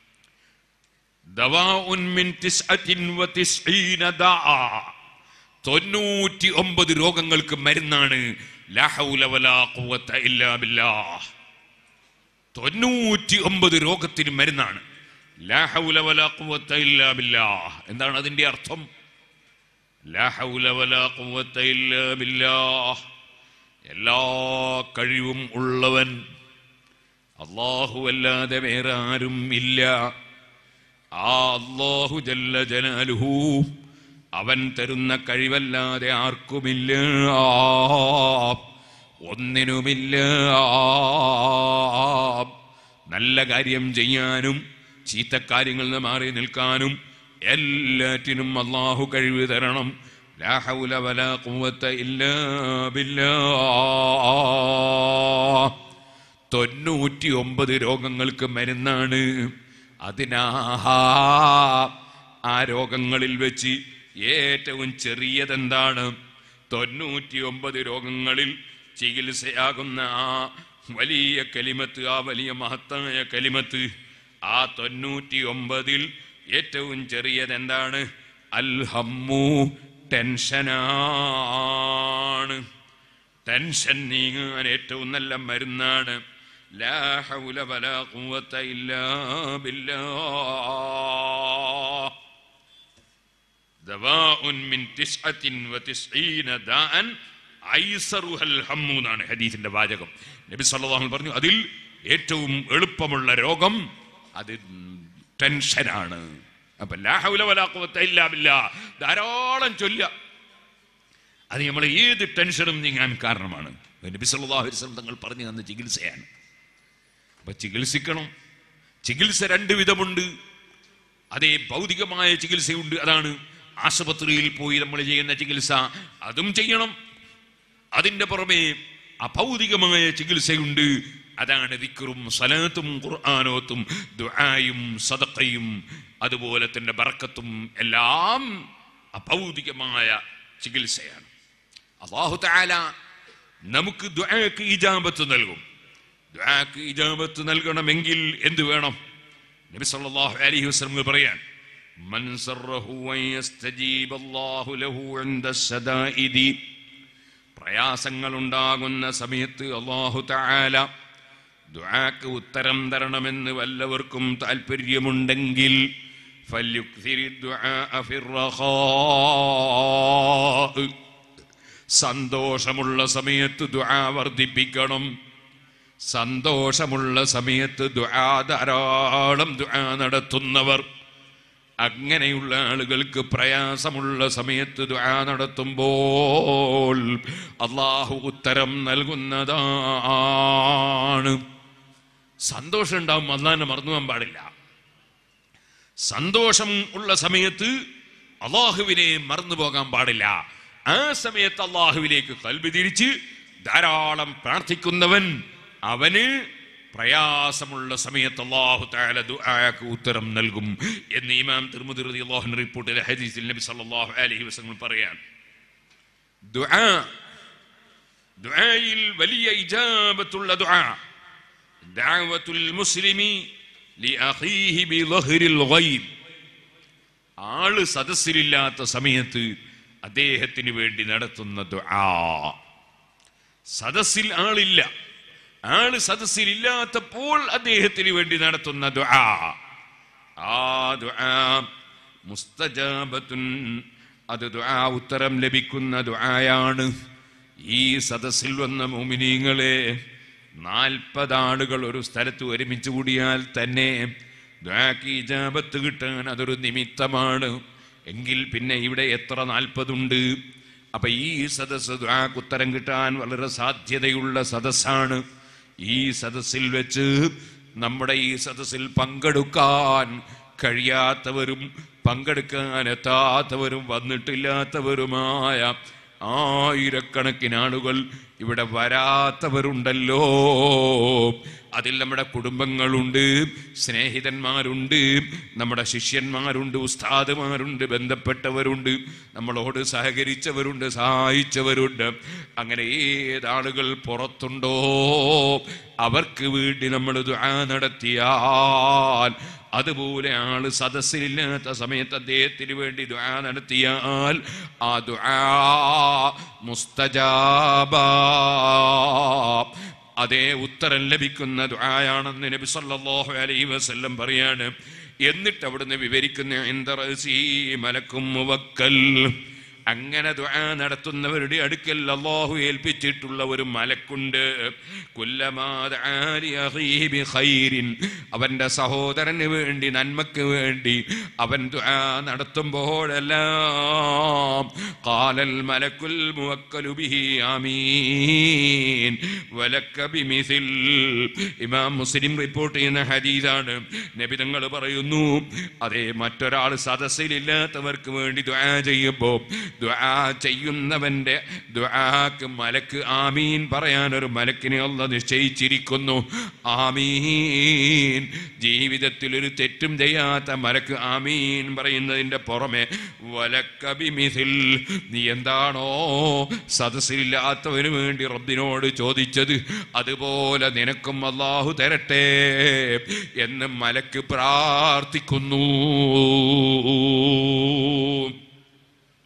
Speaker 1: ദവാഉൻ മിൻ തിസ്അത്തിൻ വതിസ്ഈന ദാഅ തൊണ്ണൂറ്റി ഒമ്പത് രോഗങ്ങൾക്ക് മരുന്നാണ് ലാ ഹൗല വലാ ഖുവത ഇല്ലാ ബില്ലാഹ് തൊണ്ണൂറ്റി ഒമ്പത് രോഗത്തിന് മരുന്നാണ് ലാ ഹൗല വലാ ഖുവത ഇല്ലാ ബില്ലാഹ് എന്താണ് അതിന്റെ അർത്ഥം ലാ ഹൗല വലാ ഖുവത ഇല്ലാ ബില്ലാഹ് എല്ലാ കഴിവും ഉള്ളവൻ അള്ളാഹു അല്ലാതെ വേറെ ആരും ഇല്ല ആ അള്ളാഹു ജല്ല ജലാലുഹു അവൻ തരുന്ന കഴിവല്ലാതെ ആർക്കുമില്ല ഒന്നിനുമില്ല നല്ല കാര്യം ചെയ്യാനും ചീത്തക്കാര്യങ്ങളിൽ നിന്ന് മാറി നിൽക്കാനും എല്ലാറ്റിനും അള്ളാഹു കഴിവ് തരണം ലാ ഹൗല വലാ ഖുവത ഇല്ലാ ബില്ലാഹ് തൊണ്ണൂറ്റി ഒമ്പത് രോഗങ്ങൾക്ക് മരുന്നാണ് അതിനാഹാ ആ രോഗങ്ങളിൽ വെച്ച് ഏറ്റവും ചെറിയതെന്താണ് തൊണ്ണൂറ്റി ഒമ്പത് രോഗങ്ങളിൽ ചികിത്സയാകുന്ന ആ വലിയ കലിമത്ത് ആ വലിയ മഹത്തായ കലിമത്ത് ആ തൊണ്ണൂറ്റി ഒമ്പതിൽ ഏറ്റവും ചെറിയതെന്താണ് അൽ ഹമ്മു ടെൻഷനാണ് ടെൻഷൻ നീങ്ങാൻ ഏറ്റവും നല്ല മരുന്നാണ് ലാ ഹൗല വലാ ഖുവത ഇല്ലാ ബില്ലാഹ് ദവാഉൻ മിൻ തിസ്അത്തിൻ വതിസ്ഈന ദാഅൻ ഐസറുഹൽ ഹമ്മു എന്നാണ് ഹദീസിന്റെ വാചകം നബി സല്ലല്ലാഹു അലൈഹി പറഞ്ഞു അതിൽ ഏറ്റവും എളുപ്പമുള്ള രോഗം അത് ടെൻഷനാണ് അപ്പൊ ലാ ഹൗല വലാ ഖുവത ഇല്ലാ ബില്ലാഹ് ധാരാളം ചൊല്ലുക അത് നമ്മൾ ഏത് ടെൻഷനും നീങ്ങാൻ കാരണമാണ് നബി സല്ലല്ലാഹു അലൈഹി വസല്ലം തങ്ങൾ പറഞ്ഞു തന്ന ചികിത്സയാണ് അപ്പൊ ചികിത്സിക്കണം ചികിത്സ രണ്ട് വിധമുണ്ട് അതേ ഭൗതികമായ ചികിത്സയുണ്ട് അതാണ് ആശുപത്രിയിൽ പോയി നമ്മൾ ചെയ്യുന്ന ചികിത്സ അതും ചെയ്യണം അതിന്റെ പുറമെ അഭൗതികമായ ചികിത്സയുണ്ട് അതാണ് ദിക്റും സലാത്തും ഖുർആാനോത്തും ദുആയും സദഖയും അതുപോലെ തന്നെ ബർക്കത്തും എല്ലാം അഭൗതികമായ ചികിത്സയാണ് അള്ളാഹു തആല നമുക്ക് ദുആക്ക് ഇജാബത്ത് നൽകും ദുആക്ക് ഇജാബത്ത് നൽകണമെങ്കിൽ എന്ത് വേണം നബി സല്ലല്ലാഹു അലൈഹി വസല്ലം പറയാൻ മൻ സർറഹു അൻ യസ്തജീബ അല്ലാഹു ലഹു ഇൻദ സദാഇദി പ്രയാസങ്ങൾ ഉണ്ടാകുന്ന സമയത്ത് അല്ലാഹു തആല ദുആക്ക് ഉത്തരം തരണമെന്ന് വല്ലവർക്കും താല്പര്യമുണ്ടെങ്കിൽ ഫല്യുക്സിരി ദുആഅ ഫിർറഖാ സന്തോഷമുള്ള സമയത്ത് ദുആ വർദ്ധിപ്പിക്കണം സന്തോഷമുള്ള സമയത്ത് ദുആ ധാരാളം ദുആ നടത്തുന്നവർ അങ്ങനെയുള്ള ആളുകൾക്ക് പ്രയാസമുള്ള സമയത്ത് ദുആ നടത്തുമ്പോൾ അള്ളാഹു ഉത്തരം നൽകുന്നതാണ് സന്തോഷം ഉണ്ടാവും അള്ളാഹിനെ മറന്നു പോകാൻ പാടില്ല സന്തോഷം ഉള്ള സമയത്ത് അള്ളാഹുവിനെ മറന്നു പോകാൻ പാടില്ല ആ സമയത്ത് അള്ളാഹുവിലേക്ക് കൽബി തിരിച്ച് ധാരാളം പ്രാർത്ഥിക്കുന്നവൻ അവന് പ്രയാസമുള്ള സമയത്ത് അള്ളാഹു താല ദുആക്ക് ഉത്തരം നൽകും എന്ന് ഇമാം തിർമുദി റളിയല്ലാഹു അൻഹു റിപ്പോർട്ടിലെ ഹദീസിൽ നബി സല്ലല്ലാഹു അലൈഹി വസല്ലം പറയാൻ ദുആ ദുആയിൽ വലിയ ഇജാബത്തുള്ള ദുആ ദഅവത്തുൽ മുസ്ലിമി ലിഅഖീഹി ബിളഹ്രിൽ ഗൈബ് ആള് സദസ്സിലില്ലാത്ത സമയത്ത് അദ്ദേഹത്തിന് വേണ്ടി നടത്തുന്ന ദുആ സദസ്സിൽ ആളില്ല ആള് സദസ്സിൽ ഇല്ലാത്തപ്പോൾ അദ്ദേഹത്തിന് വേണ്ടി നടത്തുന്ന ദുആ ആ ദുആ മുസ്തജാബത്തുൻ അത് ദുആ ഉത്തരം ലഭിക്കുന്ന ദുആയാണ് ഈ സദസ്സിൽ വന്ന മോമിനീങ്ങളെ നാൽപ്പത് ആളുകൾ ഒരു സ്ഥലത്ത് ഒരുമിച്ച് കൂടിയാൽ തന്നെ ദുആക്ക് ഇജാബത്ത് കിട്ടാൻ അതൊരു നിമിത്തമാണ് എങ്കിൽ പിന്നെ ഇവിടെ എത്ര നാൽപ്പതുണ്ട് അപ്പൊ ഈ സദസ്സ് ദുആക്ക് ഉത്തരം കിട്ടാൻ വളരെ സാധ്യതയുള്ള സദസ്സാണ് ഈ സദസ്സിൽ വെച്ച് നമ്മുടെ ഈ സദസ്സിൽ പങ്കെടുക്കാൻ കഴിയാത്തവരും പങ്കെടുക്കാൻ എത്താത്തവരും വന്നിട്ടില്ലാത്തവരുമായ ആയിരക്കണക്കിന് ആളുകൾ ഇവിടെ വരാത്തവരുണ്ടല്ലോ അതിൽ നമ്മുടെ കുടുംബങ്ങളുണ്ട് സ്നേഹിതന്മാരുണ്ട് നമ്മുടെ ശിഷ്യന്മാരുണ്ട് ഉസ്താദുമാരുണ്ട് ബന്ധപ്പെട്ടവരുണ്ട് നമ്മളോട് സഹകരിച്ചവരുണ്ട് സഹായിച്ചവരുണ്ട് അങ്ങനെ ഏതാളുകൾ പുറത്തുണ്ടോ അവർക്ക് വേണ്ടി നമ്മൾ ദുആ നടത്തിയാൽ അതുപോലെ ആള് സദസ്സിലില്ലാത്ത സമയത്ത് അദ്ദേഹത്തിന് വേണ്ടി ദുആ നടത്തിയാൽ ആ ദുആ മുസ്തജാബ അതേ ഉത്തരം ലഭിക്കുന്ന ദുആയാണെന്ന് നബി സല്ലല്ലാഹു അലൈഹി വസല്ലം പറയാണ് എന്നിട്ട് അവിടുന്ന് വിവരിക്കുന്ന എന്തറസീ മലക്കും മുവക്കൽ അങ്ങനെ ദുആ നടത്തുന്നവരുടെ അടുക്കൽ അള്ളാഹു ഏൽപ്പിച്ചിട്ടുള്ള ഒരു മലക്കുണ്ട് കുല്ലമാ ദആ ലി അഖീഹി ബിഖൈരിൻ. അവന്റെ സഹോദരന് വേണ്ടി നന്മക്ക് വേണ്ടി അവൻ ദുആ നടത്തുമ്പോഴെല്ലാം ഖാലൽ മലക്കുൽ മുവക്കലു ബിഹി ആമീൻ വലക്ക ബിമിസിൽ ഇമാം മുസ്ലിം റിപ്പോർട്ട് ചെയ്യുന്ന ഹദീസാണ് നബി തങ്ങൾ പറയുന്നു അതേ മറ്റൊരാൾ സദസ്സിലില്ലാത്തവർക്ക് വേണ്ടി ദുആ ചെയ്യുമ്പോ ദുആ ചെയ്യുന്നവന്റെ ദുആക്ക് മലക്ക് ആമീൻ പറയാൻ ഒരു മലക്കിനെ അല്ല നിശ്ചയിച്ചിരിക്കുന്നു ആമീൻ ജീവിതത്തിൽ ഒരു തെറ്റും ചെയ്യാത്ത മലക്ക് ആമീൻ പറയുന്നതിന്റെ പുറമെ വലക്കബിമിസിൽ നീ എന്താണോ സദസ്സിലില്ലാത്തവന് വേണ്ടി റബ്ബിനോട് ചോദിച്ചത് അതുപോലെ നിനക്കും അള്ളാഹു തരട്ടെ എന്ന് മലക്ക് പ്രാർത്ഥിക്കുന്നു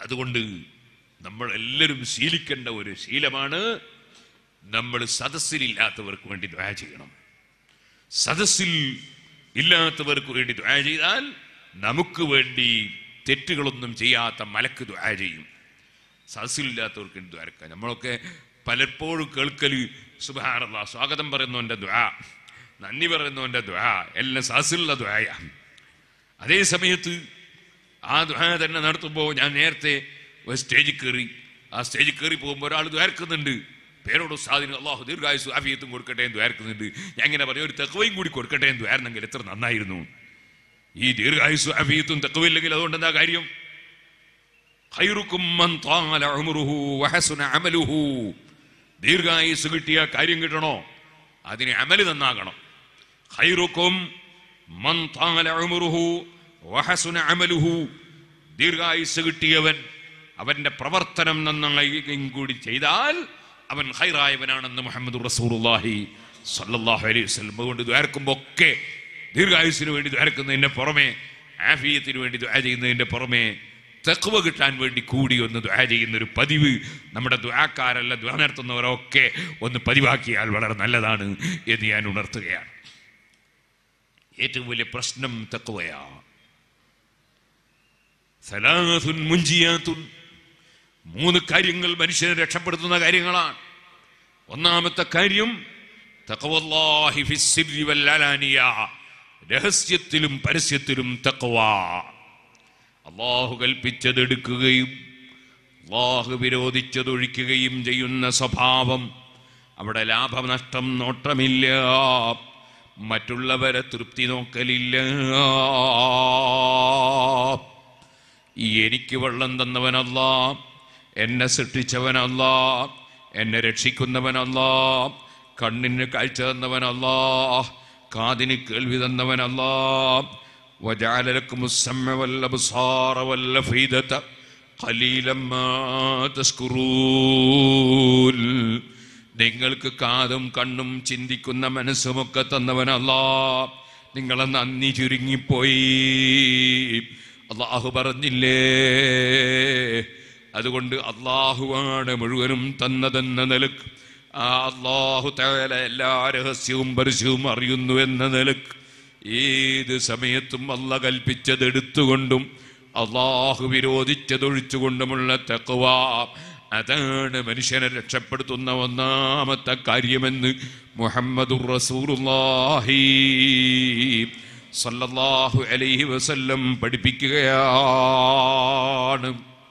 Speaker 1: അതുകൊണ്ട് നമ്മൾ എല്ലാവരും ശീലിക്കേണ്ട ഒരു ശീലമാണ് നമ്മൾ സദസ്സിലില്ലാത്തവർക്ക് വേണ്ടി ദ്വാ ചെയ്യണം സദസ്സിൽ ഇല്ലാത്തവർക്ക് വേണ്ടി ദ്വാ ചെയ്താൽ നമുക്ക് വേണ്ടി തെറ്റുകളൊന്നും ചെയ്യാത്ത മലക്ക് ദ്വാ ചെയ്യും സദസ്സിലില്ലാത്തവർക്ക് വേണ്ടി ദ്വാരക്കാം നമ്മളൊക്കെ പലപ്പോഴും കേൾക്കല് സുബാനുള്ള സ്വാഗതം പറയുന്നവന്റെ ദ്വാ നന്ദി പറയുന്നവന്റെ ദ്വാ എല്ലാം സദസ്സിലുള്ള ദ്വായ അതേ സമയത്ത് ആ ദ്വാ തന്നെ നടത്തുമ്പോൾ ഞാൻ നേരത്തെ ഒരു സ്റ്റേജിൽ കയറി ആ സ്റ്റേജിൽ കയറി പോകുമ്പോൾ ഒരാൾ ദ്വാരക്കുന്നുണ്ട് പേരോട് സാധനം അള്ളാഹു ദീർഘായുസ് ആഫിയത്തും കൊടുക്കട്ടെ എന്ന് ദ്വാരക്കുന്നുണ്ട് ഞാൻ ഇങ്ങനെ പറയും ഒരു തെക്കവയും കൂടി കൊടുക്കട്ടെ എന്ന് ദ്വാരന്നെങ്കിൽ എത്ര നന്നായിരുന്നു ഈ ദീർഘായുസ് ആഫിയത്തും തെക്കവില്ലെങ്കിൽ അതുകൊണ്ട് എന്താ കാര്യം ഖൈറുക്കും മൻ ത്വാല ഉംറുഹു വഹസുന അമലുഹു ദീർഘായുസ് കിട്ടിയ കാര്യം കിട്ടണോ അതിന് അമല് നന്നാകണം ഖൈറുക്കും മൻ ത്വാല ഉംറുഹു വഹസുന അമലുഹു ദീർഘായുസ് കിട്ടിയവൻ അവന്റെ പ്രവർത്തനം നന്നായും കൂടി ചെയ്താൽ അവൻ ഹൈറായവനാണെന്ന് മുഹമ്മദ് റസൂലുള്ളാഹി സല്ലല്ലാഹു അലൈഹി വസല്ലം അതുകൊണ്ട് ദ്വാരക്കുമ്പോൾ ഒക്കെ ദീർഘായുസിന് വേണ്ടി ദ്വാരക്കുന്നതിന്റെ പുറമെ ആഫിയത്തിന് വേണ്ടി ദ്വാ ചെയ്യുന്നതിന്റെ പുറമെ തെക്കുവ കിട്ടാൻ വേണ്ടി കൂടി ഒന്ന് ദ്വാ ചെയ്യുന്ന ഒരു പതിവ് നമ്മുടെ ദ്വാക്കാരല്ല ദ്വാ നടത്തുന്നവരൊക്കെ ഒന്ന് പതിവാക്കിയാൽ വളരെ നല്ലതാണ് എന്ന് ഞാൻ ഉണർത്തുകയാണ് ഏറ്റവും വലിയ പ്രശ്നം തെക്കുവയാ സലാസുൻ മുഞ്ചിയാത്തുൻ മൂന്ന് കാര്യങ്ങൾ മനുഷ്യനെ രക്ഷപ്പെടുത്തുന്ന കാര്യങ്ങളാണ് ഒന്നാമത്തെ കാര്യം തഖവല്ലാഹി ഫിസ്സിരി വൽ അലാനിയ രഹസ്യത്തിലും പരസ്യത്തിലും തഖവ അള്ളാഹു കൽപ്പിച്ചതെടുക്കുകയും അള്ളാഹു വിരോധിച്ചതൊഴിക്കുകയും ചെയ്യുന്ന സ്വഭാവം അവിടെ ലാഭനഷ്ടം നോട്ടമില്ല മറ്റുള്ളവരെ തൃപ്തി നോക്കലില്ല എനിക്ക് വെള്ളം തന്നവനല്ല എന്നെ സൃഷ്ടിച്ചവനല്ല എന്നെ രക്ഷിക്കുന്നവനല്ല കണ്ണിന് കാഴ്ച തന്നവനല്ല കാതിന് കേൾവി തന്നവനല്ല وجعل السمع والابصار والافئده قليلا ما تشكرون നിങ്ങൾക്ക് കാതും കണ്ണും ചിന്തിക്കുന്ന മനസ്സുമൊക്കെ തന്നവനല്ല നിങ്ങളെ നന്ദി ചുരുങ്ങിപ്പോയി അള്ളാഹു പറഞ്ഞില്ലേ അതുകൊണ്ട് അള്ളാഹുവാണ് മുഴുവനും തന്നതെന്ന നിലക്ക് ആ അള്ളാഹു തേല എല്ലാ രഹസ്യവും പരസ്യവും അറിയുന്നു എന്ന നിലക്ക് ഏത് സമയത്തും അല്ല കൽപ്പിച്ചത് എടുത്തുകൊണ്ടും അള്ളാഹു വിരോധിച്ചതൊഴിച്ചുകൊണ്ടുമുള്ള തക്കുവ അതാണ് മനുഷ്യനെ രക്ഷപ്പെടുത്തുന്ന ഒന്നാമത്തെ കാര്യമെന്ന് മുഹമ്മദുർ റസൂലുള്ളാഹി സല്ലല്ലാഹു അലൈഹി വസല്ലം പഠിപ്പിക്കുകയാണ്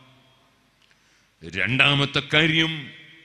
Speaker 1: രണ്ടാമത്തെ കാര്യം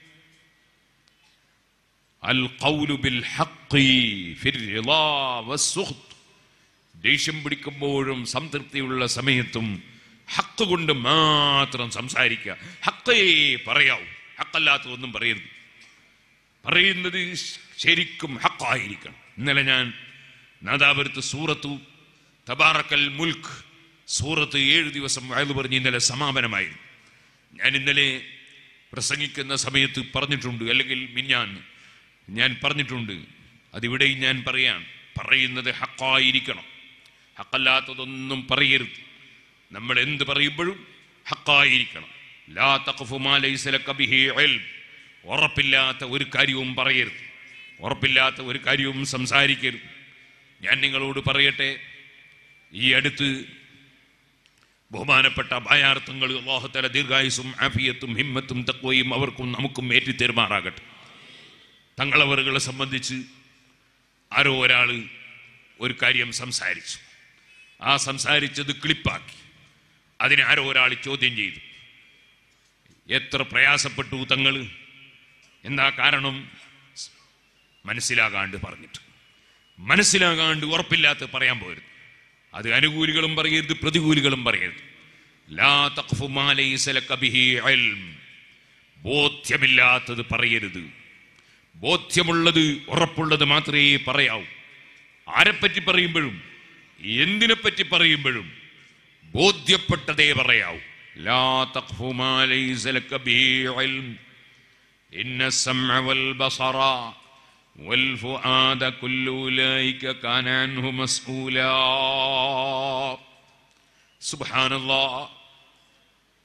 Speaker 1: അൽ ഖൗലു ബിൽ ഹഖി ഫിർ റിളാ വസ്സുഖ്ത് ദേഷ്യം പിടിക്കുമ്പോഴും സംതൃപ്തിയുള്ള സമയത്തും ഹക്ക് കൊണ്ട് മാത്രം സംസാരിക്കുക ഹക്കേ പറയാവൂ ഹക്കല്ലാത്തതൊന്നും പറയരുത് പറയുന്നത് ശരിക്കും ഹക്കായിരിക്കണം ഇന്നലെ ഞാൻ നാദാപുരത്ത് സൂറത്തു തബാറക്കൽ മുൽക്ക് സൂറത്ത് ഏഴ് ദിവസം വയത് പറഞ്ഞ് ഇന്നലെ സമാപനമായിരുന്നു ഞാൻ ഇന്നലെ പ്രസംഗിക്കുന്ന സമയത്ത് പറഞ്ഞിട്ടുണ്ട് അല്ലെങ്കിൽ മിഞ്ഞാൻ ഞാൻ പറഞ്ഞിട്ടുണ്ട് അതിവിടെയും ഞാൻ പറയാം പറയുന്നത് ഹക്കായിരിക്കണം ഹക്കല്ലാത്തതൊന്നും പറയരുത് നമ്മൾ എന്ത് പറയുമ്പോഴും ഹക്കായിരിക്കണം ലാ തഖഫു മാ ലൈസ ലക ബിഹി ഇൽം ഉറപ്പില്ലാത്ത ഒരു കാര്യവും പറയരുത് ഉറപ്പില്ലാത്ത ഒരു കാര്യവും സംസാരിക്കരുത് ഞാൻ നിങ്ങളോട് പറയട്ടെ ഈ അടുത്ത് ബഹുമാനപ്പെട്ട ഭയാർത്ഥങ്ങൾ അള്ളാഹുത്തല ദീർഘായുസും ആഫിയത്തും ഹിമ്മത്തും തക്വയും അവർക്കും നമുക്കും ഏറ്റിത്തരുമാറാകട്ടെ തങ്ങളവറുകളെ സംബന്ധിച്ച് ആരോ ഒരാൾ ഒരു കാര്യം സംസാരിച്ചു ആ സംസാരിച്ചത് ക്ലിപ്പാക്കി അതിനെ ആരോ ഒരാൾ ചോദ്യം ചെയ്തു എത്ര പ്രയാസപ്പെട്ടു തങ്ങൾ എന്താ കാരണം മനസ്സിലാകാണ്ട് പറഞ്ഞിട്ട് മനസ്സിലാകാണ്ട് ഉറപ്പില്ലാത്ത പറയാൻ പോരുത് അത് അനുകൂലികളും പറയരുത് പ്രതികൂലികളും പറയരുത് ലാ തഖ്ഫു മാ ലൈസ ലക ബിഹി ഇൽം ബോധ്യമില്ലാത്തത് പറയരുത് ബോധ്യമുള്ളത് ഉറപ്പുള്ളത് മാത്രമേ പറയാവൂ ആരെപ്പറ്റി പറയുമ്പോഴും എന്തിനെപ്പറ്റി പറയുമ്പോഴും ബോധ്യപ്പെട്ടതേ പറയാവൂ ലാ തഖ്ഫു മാ ലൈസ ലക ബിഹി ഇൽം ഇന്ന السمع والبصر والفؤاد كل أولئك كان عنه مسؤولا സുബ്ഹാനല്ലാ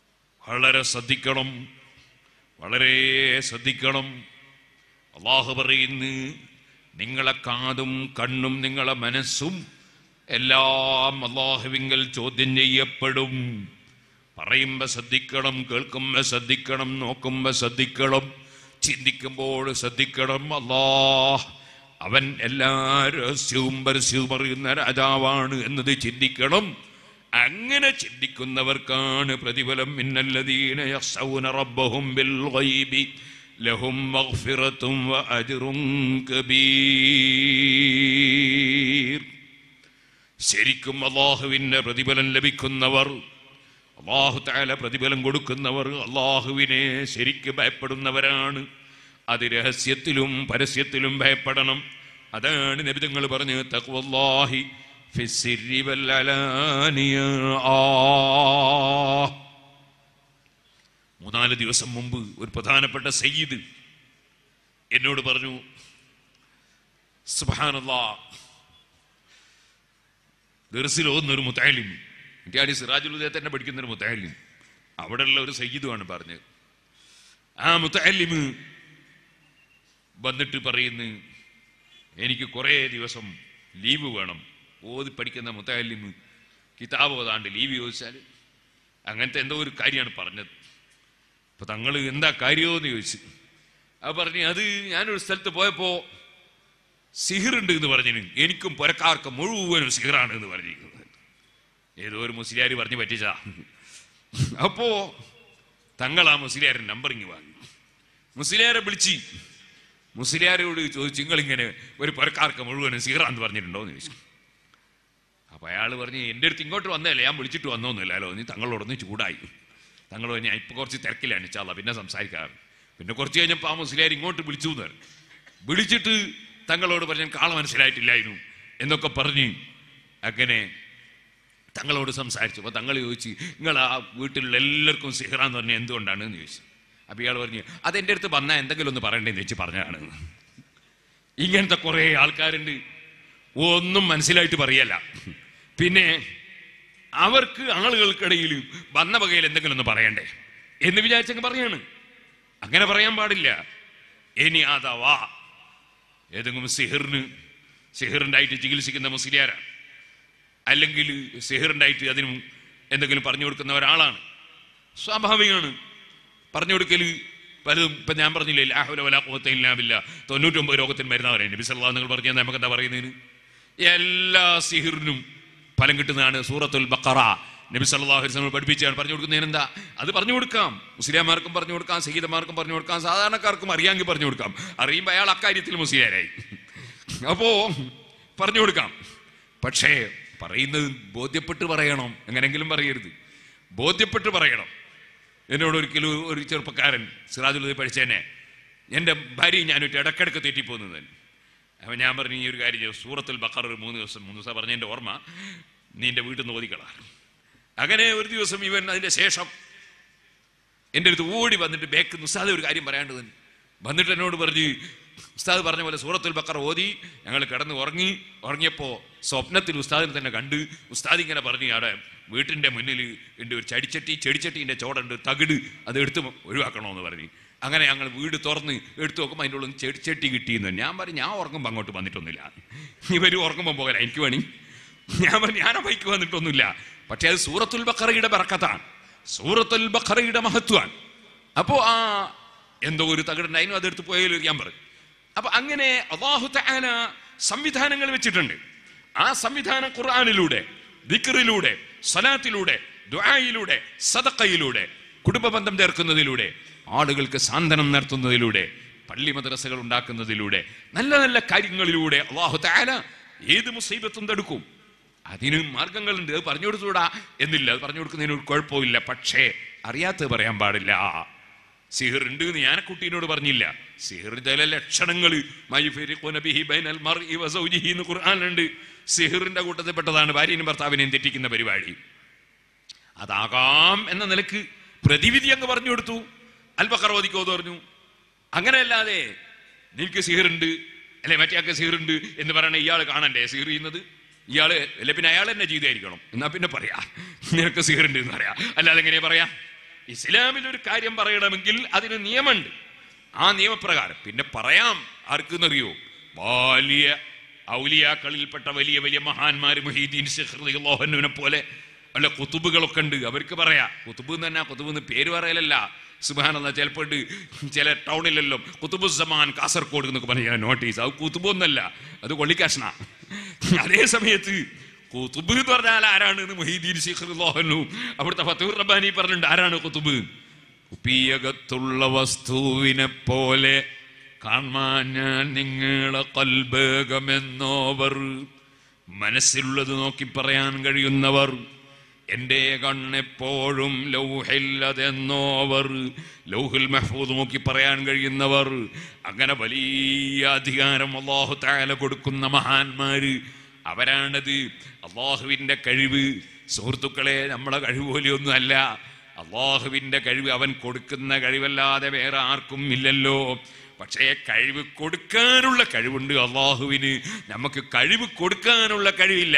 Speaker 1: വളരെ ശ്രദ്ധിക്കണം വളരെ ശ്രദ്ധിക്കണം അള്ളാഹു പറയുന്നു നിങ്ങളെ കാതും കണ്ണും നിങ്ങളെ മനസ്സും എല്ലാം അള്ളാഹുവിങ്കൽ ചോദ്യം ചെയ്യപ്പെടും പറയുമ്പോ ശ്രദ്ധിക്കണം കേൾക്കുമ്പോ ശ്രദ്ധിക്കണം നോക്കുമ്പോ ശ്രദ്ധിക്കണം ചിന്തിക്കുമ്പോൾ ശ്രദ്ധിക്കണം അല്ലാ അവൻ എല്ലാ രഹസ്യവും പരസ്യവും അറിയുന്ന രാജാവാണ് എന്നത് ചിന്തിക്കണം അങ്ങനെ ചിന്തിക്കുന്നവർക്കാണ് പ്രതിഫലം ഇന്നല്ലദീന യഖ്ശൗന റബ്ബഹും ബിൽ ഗൈബി ലഹും മഗ്ഫിറത്തും വഅജ്റും കബീർ ശരിക്കും അള്ളാഹുവിന് പ്രതിഫലം ലഭിക്കുന്നവർ അള്ളാഹു താല പ്രതിഫലം കൊടുക്കുന്നവർ അള്ളാഹുവിനെ ശരിക്ക് ഭയപ്പെടുന്നവരാണ് അത് രഹസ്യത്തിലും പരസ്യത്തിലും ഭയപ്പെടണം അതാണ് നബിതങ്ങൾ പറഞ്ഞ് തഖ്വല്ലാഹി ഫിസ്സിരി വല്ലലാനിയ ആ മൂന്നാല് ദിവസം മുമ്പ് ഒരു പ്രധാനപ്പെട്ട സയ്യിദ് എന്നോട് പറഞ്ഞു സുബാനല്ലാ ദർസിൽ ഓതുന്ന ഒരു മുത്താലിം ഇന്ത്യാടി സിറാജുൽ ഉദയ തന്നെ പഠിക്കുന്ന ഒരു മുത്താലിം അവിടെയുള്ള ഒരു സയ്യിദുമാണ് പറഞ്ഞത് ആ മുത്താലിമ് വന്നിട്ട് പറയുന്നു എനിക്ക് കുറേ ദിവസം ലീവ് വേണം ഓതി പഠിക്കുന്ന മുത്താലിമ് കിതാബ് ഓതാണ്ട് ലീവ് ചോദിച്ചാൽ അങ്ങനത്തെ എന്തോ ഒരു കാര്യമാണ് പറഞ്ഞത് അപ്പൊ തങ്ങൾ എന്താ കാര്യമെന്ന് ചോദിച്ചു അത് പറഞ്ഞു അത് ഞാനൊരു സ്ഥലത്ത് പോയപ്പോ സിഹിറുണ്ട് എന്ന് പറഞ്ഞു എനിക്കും പുരക്കാർക്ക് മുഴുവനും സിഹിറാണ് എന്ന് പറഞ്ഞിരിക്കുന്നത് ഏതോ ഒരു മുസ്ലിയാർ പറഞ്ഞു പറ്റിച്ചാ അപ്പോ തങ്ങൾ ആ മുസ്ലിയാരൻ നമ്പറിങ് വാങ്ങി മുസ്ലിയാരെ വിളിച്ച് മുസ്ലിയാരോട് ചോദിച്ചു നിങ്ങളിങ്ങനെ ഒരു പുരക്കാർക്ക് മുഴുവനും സിഹിറാന്ന് പറഞ്ഞിട്ടുണ്ടോ എന്ന് ചോദിച്ചു അപ്പൊ അയാൾ പറഞ്ഞു എൻ്റെ അടുത്ത് ഇങ്ങോട്ട് വന്നതല്ലേ ഞാൻ വിളിച്ചിട്ട് വന്നോന്നില്ലല്ലോ നീ തങ്ങളോടൊന്ന് ചൂടായി തങ്ങൾ പറഞ്ഞു ഇപ്പൊ കുറച്ച് തിരക്കിലാണ് ചാള പിന്നെ സംസാരിക്കാറ് പിന്നെ കുറച്ച് കഴിഞ്ഞപ്പോൾ ആ മുസ്ലിയാർ ഇങ്ങോട്ട് വിളിച്ചു എന്ന് പറഞ്ഞു. വിളിച്ചിട്ട് തങ്ങളോട് പറഞ്ഞു കാള മനസ്സിലായിട്ടില്ലായിരുന്നു എന്നൊക്കെ പറഞ്ഞ് അങ്ങനെ തങ്ങളോട് സംസാരിച്ചു അപ്പൊ തങ്ങൾ ചോദിച്ചു നിങ്ങൾ ആ വീട്ടിലുള്ള എല്ലാവർക്കും സിഹറാന്ന് പറഞ്ഞാൽ എന്തുകൊണ്ടാണ് എന്ന് ചോദിച്ചു അപ്പൊ ഇയാൾ പറഞ്ഞു അതെൻ്റെ അടുത്ത് വന്നാൽ എന്തെങ്കിലും ഒന്ന് പറയണ്ടേന്ന് വെച്ച് പറഞ്ഞതാണ് ഇങ്ങനത്തെ കുറെ ആൾക്കാരുണ്ട് ഒന്നും മനസ്സിലായിട്ട് പറയല്ല പിന്നെ അവർക്ക് ആളുകൾക്കിടയിൽ വന്ന വകയിൽ എന്തെങ്കിലും ഒന്ന് പറയണ്ടേ എന്ന് വിചാരിച്ചങ്ങ് പറയാണ് അങ്ങനെ പറയാൻ പാടില്ല ഇനി അഥവാ ഏതെങ്കിലും സിഹിറിന് സിഹിറിൻ്റായിട്ട് ചികിത്സിക്കുന്ന മുസ്ലിയാരാണ് അല്ലെങ്കിൽ സിഹിറിൻ്റായിട്ട് അതിനും എന്തെങ്കിലും പറഞ്ഞു കൊടുക്കുന്ന ഒരാളാണ് സ്വാഭാവികമാണ് പറഞ്ഞു കൊടുക്കൽ പലതും ഇപ്പം ഞാൻ പറഞ്ഞില്ലേ ലാഹുല വല ഇല്ലാമില്ല തൊണ്ണൂറ്റൊമ്പത് രോഗത്തിന് മരുന്നവരെ നബി സല്ലാ നിങ്ങൾ പറഞ്ഞാൽ നമുക്ക് എന്താ പറയുന്നതിന് എല്ലാ സിഹിറിനും ഫലം കിട്ടുന്നതാണ് സൂറത്തുൽ ബക്കറ നബി സല്ലല്ലാഹു അലൈഹി വസല്ലം പഠിപ്പിച്ചാണ് പറഞ്ഞു കൊടുക്കുന്നതിന് എന്താ അത് പറഞ്ഞു കൊടുക്കാം മുസ്ലിംമാർക്കും പറഞ്ഞു കൊടുക്കാം സഹീദന്മാർക്കും പറഞ്ഞു കൊടുക്കാം സാധാരണക്കാർക്കും അറിയാമെങ്കിൽ പറഞ്ഞു കൊടുക്കാം അറിയുമ്പോൾ അയാൾ അക്കാര്യത്തിൽ മുസ്ലിയാരായി അപ്പോ പറഞ്ഞു കൊടുക്കാം പക്ഷേ പറയുന്നത് ബോധ്യപ്പെട്ട് പറയണം എങ്ങനെങ്കിലും പറയരുത് ബോധ്യപ്പെട്ട് പറയണം എന്നോട് ഒരിക്കലും ഒരു ചെറുപ്പക്കാരൻ സിറാജുൽ പഠിച്ചേനെ എൻ്റെ ഭാര്യയും ഞാനിട്ട് ഇടക്കിടക്ക് തെറ്റിപ്പോകുന്നത് അപ്പം ഞാൻ പറഞ്ഞു ഈ ഒരു കാര്യം ചെയ്തു സൂറത്തുൽ ബക്കർ ഒരു മൂന്ന് ദിവസം മൂന്ന് ദിവസം പറഞ്ഞതിൻ്റെ ഓർമ്മ നീ എൻ്റെ വീട്ടിൽ നിന്ന് ഓതിക്കളാ അങ്ങനെ ഒരു ദിവസം ഇവൻ അതിൻ്റെ ശേഷം എൻ്റെ അടുത്ത് ഓടി വന്നിട്ട് ബേക്ക് ഉസ്താദ് ഒരു കാര്യം പറയാണ്ട് തന്നെ വന്നിട്ട് എന്നോട് പറഞ്ഞു ഉസ്താദ് പറഞ്ഞ പോലെ സൂറത്തുൽ ബക്കർ ഓതി ഞങ്ങൾ കിടന്ന് ഉറങ്ങി ഉറങ്ങിയപ്പോൾ സ്വപ്നത്തിൽ ഉസ്താദിനെ തന്നെ കണ്ട് ഉസ്താദ് ഇങ്ങനെ പറഞ്ഞു അവിടെ വീട്ടിൻ്റെ മുന്നിൽ ഉണ്ട് ഒരു ചടിച്ചട്ടി ചെടിച്ചട്ടീൻ്റെ ചോടുണ്ട് തകിട് അത് എടുത്ത് ഒഴിവാക്കണമെന്ന് പറഞ്ഞു അങ്ങനെ ഞങ്ങൾ വീട് തുറന്ന് എടുത്തു നോക്കുമ്പോൾ അതിൻ്റെ ഉള്ളിൽ നിന്ന് ചെടിച്ചട്ടി കിട്ടിയെന്ന് ഞാൻ പറഞ്ഞു ഞാൻ ഉറങ്ങുമ്പോൾ അങ്ങോട്ട് വന്നിട്ടൊന്നുമില്ല ഇവർ ഉറങ്ങുമ്പോൾ പോകല എനിക്ക് വേണി ഞാൻ പറഞ്ഞു ഞാൻ ആ ബൈക്ക് വന്നിട്ടൊന്നുമില്ല പക്ഷേ അത് സൂറത്തുൽ ബക്കറയുടെ ബറക്കത്താണ് സൂറത്തുൽ ബക്കറയുടെ മഹത്വമാണ് അപ്പോ ആ എന്തോ ഒരു തകിടുണ്ടായിരുന്നു അതെടുത്ത് പോയാലും ഞാൻ പറഞ്ഞു അപ്പൊ അങ്ങനെ അള്ളാഹു തആല സംവിധാനങ്ങൾ വെച്ചിട്ടുണ്ട് ആ സംവിധാനം ഖുർആനിലൂടെ ദിക്റിലൂടെ സലാത്തിലൂടെ ദുആയിലൂടെ സദഖയിലൂടെ കുടുംബ ബന്ധം ചേർക്കുന്നതിലൂടെ ആളുകൾക്ക് സാന്ത്വനം നടത്തുന്നതിലൂടെ പള്ളി മദ്രസകൾ ഉണ്ടാക്കുന്നതിലൂടെ നല്ല നല്ല കാര്യങ്ങളിലൂടെ അള്ളാഹു തആല ഏത് മുസീബത്തും തടുക്കും അതിന് മാർഗങ്ങളുണ്ട് അത് പറഞ്ഞു കൊടുത്തുകൂടാ എന്നില്ല അത് പറഞ്ഞു കൊടുക്കുന്നതിന് ഒരു കുഴപ്പമില്ല പക്ഷേ അറിയാത്തത് പറയാൻ പാടില്ല സിഹിർ ഉണ്ട് എന്ന് ഞാൻ ആ കുട്ടീനോട് പറഞ്ഞില്ല സിഹിർ ചില ലക്ഷണങ്ങൾ എന്ന് ഖുർആാനുണ്ട് സിഹിറിന്റെ കൂട്ടത്തിൽപ്പെട്ടതാണ് ഭാര്യനും ഭർത്താവിനെയും തെറ്റിക്കുന്ന പരിപാടി അതാകാം എന്ന നിലക്ക് പ്രതിവിധി അങ്ങ് പറഞ്ഞു കൊടുത്തു അൽബക്കറോദിക്കോ എന്ന് പറഞ്ഞു അങ്ങനെയല്ലാതെ നിനക്ക് സിഹിറുണ്ട് അല്ലെ മറ്റേയാൾക്ക് സിഹിറുണ്ട് എന്ന് പറയണ ഇയാൾ കാണണ്ടേ സിഹിർ ചെയ്യുന്നത് ഇയാള് അല്ലെ പിന്നെ അയാൾ തന്നെ ചെയ്തായിരിക്കണം എന്നാ പിന്നെ പറയാ നിനക്ക് സിഹിറുണ്ട് എന്ന് പറയാ അല്ലാതെ എങ്ങനെ പറയാ ഇസ്ലാമിൽ ഒരു കാര്യം പറയണമെങ്കിൽ അതിന് നിയമമുണ്ട് ആ നിയമപ്രകാരം പിന്നെ പറയാം ആർക്കെന്നറിയോ വലിയ ഔലിയാക്കളിൽപ്പെട്ട വലിയ വലിയ മഹാന്മാർ മൊഹീദ്ദീൻ ഷെഹ്റിനെ പോലെ അല്ല കുത്തുബുകളൊക്കെ ഉണ്ട് അവർക്ക് പറയാം കുത്തുബ് എന്ന് തന്നെ കുത്തുബ് എന്ന് പേര് പറയലല്ല സുബാനെന്ന ചിലപ്പോൾ ചില ടൗണിലെല്ലാം കുത്തുബുസമാൻ കാസർഗോഡ് എന്നൊക്കെ പറഞ്ഞ നോട്ടീസ് അത് കുത്തുബൊന്നല്ല അത് കൊള്ളിക്കാഷ്ണ അതേ സമയത്ത് കുത്തുബ് എന്ന് പറഞ്ഞാൽ ആരാണ് എന്ന് മൊഹീദ്ദീൻ ഷെഖ്റിഹു അവിടുത്തെ ഫത്തൂർ റബ്ബാനി പറഞ്ഞിട്ടുണ്ട് ആരാണ് കുത്തുബ് കുപ്പിയകത്തുള്ള വസ്തുവിനെ പോലെ കാണാൻ ഞാൻ നിങ്ങളെ കൽബേകമെന്നോവർ മനസ്സിലുള്ളത് നോക്കി പറയാൻ കഴിയുന്നവർ എൻ്റെ കണ്ണെപ്പോഴും ലൗഹില്ലതെന്നോവർ ലൗഹുൽ മഹ്ഫൂദ് നോക്കി പറയാൻ കഴിയുന്നവർ അങ്ങനെ വലിയ അധികാരം അള്ളാഹു താല കൊടുക്കുന്ന മഹാന്മാര് അവരാണത് അള്ളാഹുവിൻ്റെ കഴിവ് സുഹൃത്തുക്കളെ നമ്മളെ കഴിവ് പോലെയൊന്നും അല്ല അള്ളാഹുവിൻ്റെ കഴിവ് അവൻ കൊടുക്കുന്ന കഴിവല്ലാതെ വേറെ ആർക്കും ഇല്ലല്ലോ പക്ഷേ കഴിവ് കൊടുക്കാനുള്ള കഴിവുണ്ട് അള്ളാഹുവിന് നമുക്ക് കഴിവ് കൊടുക്കാനുള്ള കഴിവില്ല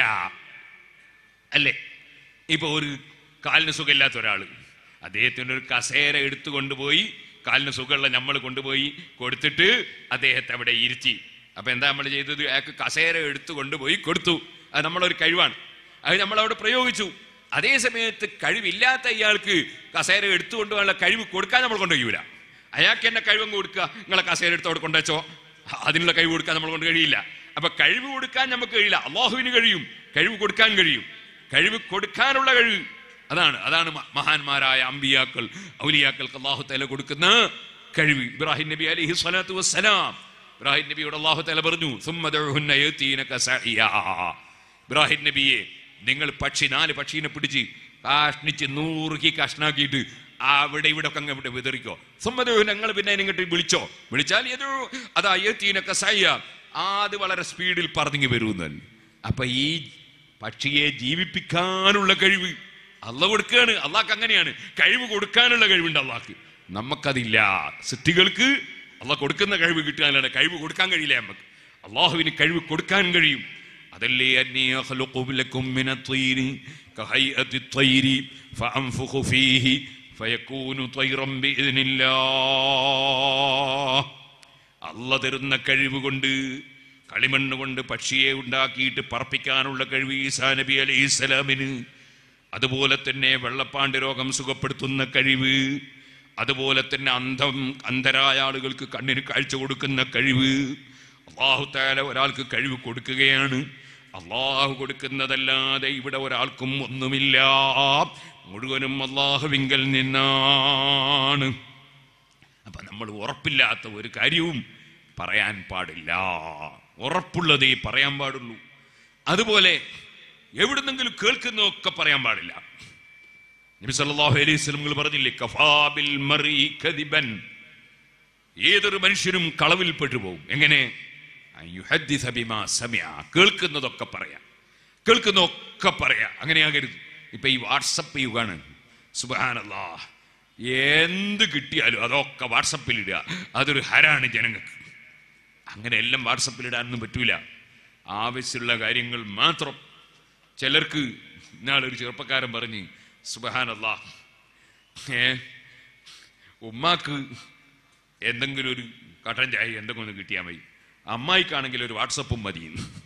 Speaker 1: അല്ലേ ഇപ്പൊ ഒരു കാലിന് സുഖമില്ലാത്ത ഒരാള് അദ്ദേഹത്തിന് ഒരു കസേര എടുത്തു കൊണ്ടുപോയി കാലിന് സുഖമുള്ള നമ്മൾ കൊണ്ടുപോയി കൊടുത്തിട്ട് അദ്ദേഹത്തെ അവിടെ ഇരുത്തി അപ്പൊ എന്താ നമ്മൾ ചെയ്തത് അയാൾക്ക് കസേര എടുത്തു കൊണ്ടുപോയി കൊടുത്തു അത് നമ്മളൊരു കഴിവാണ് അത് നമ്മൾ അവിടെ പ്രയോഗിച്ചു അതേ സമയത്ത് കഴിവില്ലാത്ത ഇയാൾക്ക് കസേര എടുത്തു കൊണ്ടുപോകാനുള്ള കഴിവ് കൊടുക്കാൻ നമ്മൾ കൊണ്ടുപോയില്ല അയാൾക്ക് എന്നെ കഴിവും കൊടുക്കുക നിങ്ങളെ കസേര എടുത്ത് അവിടെ കൊണ്ടുവച്ചോ അതിനുള്ള കഴിവ് കൊടുക്കാൻ നമ്മൾ കൊണ്ട് കഴിയില്ല അപ്പൊ കഴിവ് കൊടുക്കാൻ നമുക്ക് കഴിയില്ല അള്ളാഹുവിന് കഴിയും കഴിവ് കൊടുക്കാൻ കഴിയും കഴിവ് കൊടുക്കാനുള്ള കഴിവ് അതാണ് അതാണ് മ- മഹാന്മാരായ അമ്പിയാക്കൾ ഔലിയാക്കൾക്ക് അള്ളാഹു തല കൊടുക്കുന്ന കഴിവ് ഇബ്രാഹിം നബി അലൈഹി സ്വലാത്തു വസ്സലാം ഇബ്രാഹിം നബിയോട് അള്ളാഹു തല പറഞ്ഞു "സുമ്മ ദഉഹുന്ന യഅതീനക സഅയാ." ഇബ്രാഹിം നബിയെ നിങ്ങൾ പക്ഷി നാല് പക്ഷീനെ പിടിച്ച് കാഷ്ണിച്ച് നൂറുക്കി കഷ്ണാക്കിയിട്ട് അവിടെ ഇവിടെ ഒക്കെ അങ്ങ് വിതറിക്കോ സമ്മതം ഞങ്ങൾ പിന്നെ ഇങ്ങോട്ട് വിളിച്ചോ വിളിച്ചാൽ ഏതോ അതാ ഏത്തീനൊക്കെ സയ്യ അത് വളരെ സ്പീഡിൽ പറഞ്ഞിങ്ങ് വരുമെന്നല്ല അപ്പൊ ഈ പക്ഷിയെ ജീവിപ്പിക്കാനുള്ള കഴിവ് അല്ല കൊടുക്കുകയാണ് അള്ളാഹ്ക്ക് അങ്ങനെയാണ് കഴിവ് കൊടുക്കാനുള്ള കഴിവുണ്ട് അള്ളാഹ്ക്ക് നമുക്കതില്ല സിദ്ധികൾക്ക് അള്ളാഹ് കൊടുക്കുന്ന കഴിവ് കിട്ടാനാണ് കഴിവ് കൊടുക്കാൻ കഴിയില്ല നമുക്ക് അള്ളാഹുവിന് കഴിവ് കൊടുക്കാൻ കഴിയും അതല്ലേ അന്നി അഖ്ലുഖു ലക്കും മിന ത്വയ്രി കഹൈഅത്തി ത്വയ്രി ഫഅൻഫുഖു ഫീഹി ഫയകൂനു ത്വയ്റൻ ബിഇذനില്ലാഹ് അല്ല തരുന്ന കഴിവ് കൊണ്ട് കളിമണ്ണ് കൊണ്ട് പക്ഷിയെ ഉണ്ടാക്കിയിട്ട് പറപ്പിക്കാനുള്ള കഴിവ് ഈസാ നബി അലൈഹി സ്വലാമിന് അതുപോലെ തന്നെ വെള്ളപ്പാണ്ട് രോഗം സുഖപ്പെടുത്തുന്ന കഴിവ് അതുപോലെ തന്നെ അന്ധം അന്ധരായ ആളുകൾക്ക് കണ്ണിന് കാഴ്ച കൊടുക്കുന്ന കഴിവ് അള്ളാഹു താല ഒരാൾക്ക് കഴിവ് കൊടുക്കുകയാണ് അള്ളാഹു കൊടുക്കുന്നതല്ലാതെ ഇവിടെ ഒരാൾക്കും ഒന്നുമില്ല മുഴുവനും അള്ളാഹുവിങ്കൽ നിന്നാണ് അപ്പൊ നമ്മൾ ഉറപ്പില്ലാത്ത ഒരു കാര്യവും പറയാൻ പാടില്ല ഉറപ്പുള്ളതേ പറയാൻ പാടുള്ളൂ അതുപോലെ എവിടുന്നെങ്കിലും കേൾക്കുന്നതൊക്കെ പറയാൻ പാടില്ല നബി സല്ലല്ലാഹു അലൈഹി വസല്ലം പറഞ്ഞില്ലേ കഫാബിൽ മർഇ കദിബൻ ഏതൊരു മനുഷ്യനും കളവിൽപ്പെട്ടു പോകും എങ്ങനെ അൻ യുഹദ്ദിസ ബിമാ സമിഅ കേൾക്കുന്നതൊക്കെ പറയാം കേൾക്കുന്നതൊക്കെ പറയാം അങ്ങനെയാകരുത് ഇപ്പൊ ഈ വാട്സപ്പ് യുഗാണ് സുബാനല്ലാ എന്ത് കിട്ടിയാലും അതൊക്കെ വാട്സപ്പിൽ ഇടുക അതൊരു ഹരാണ് ജനങ്ങൾക്ക് അങ്ങനെ എല്ലാം വാട്സപ്പിൽ ഇടാനൊന്നും പറ്റൂല ആവശ്യമുള്ള കാര്യങ്ങൾ മാത്രം ചിലർക്ക് ഇന്നാളൊരു ചെറുപ്പക്കാരൻ പറഞ്ഞ് സുബഹാനല്ലാ ഏ ഉമ്മാക്ക് എന്തെങ്കിലും ഒരു കട്ടൻ ചായ എന്തെങ്കിലും ഒന്ന് കിട്ടിയാൽ മതി അമ്മായിക്കാണെങ്കിൽ ഒരു വാട്സപ്പും മതി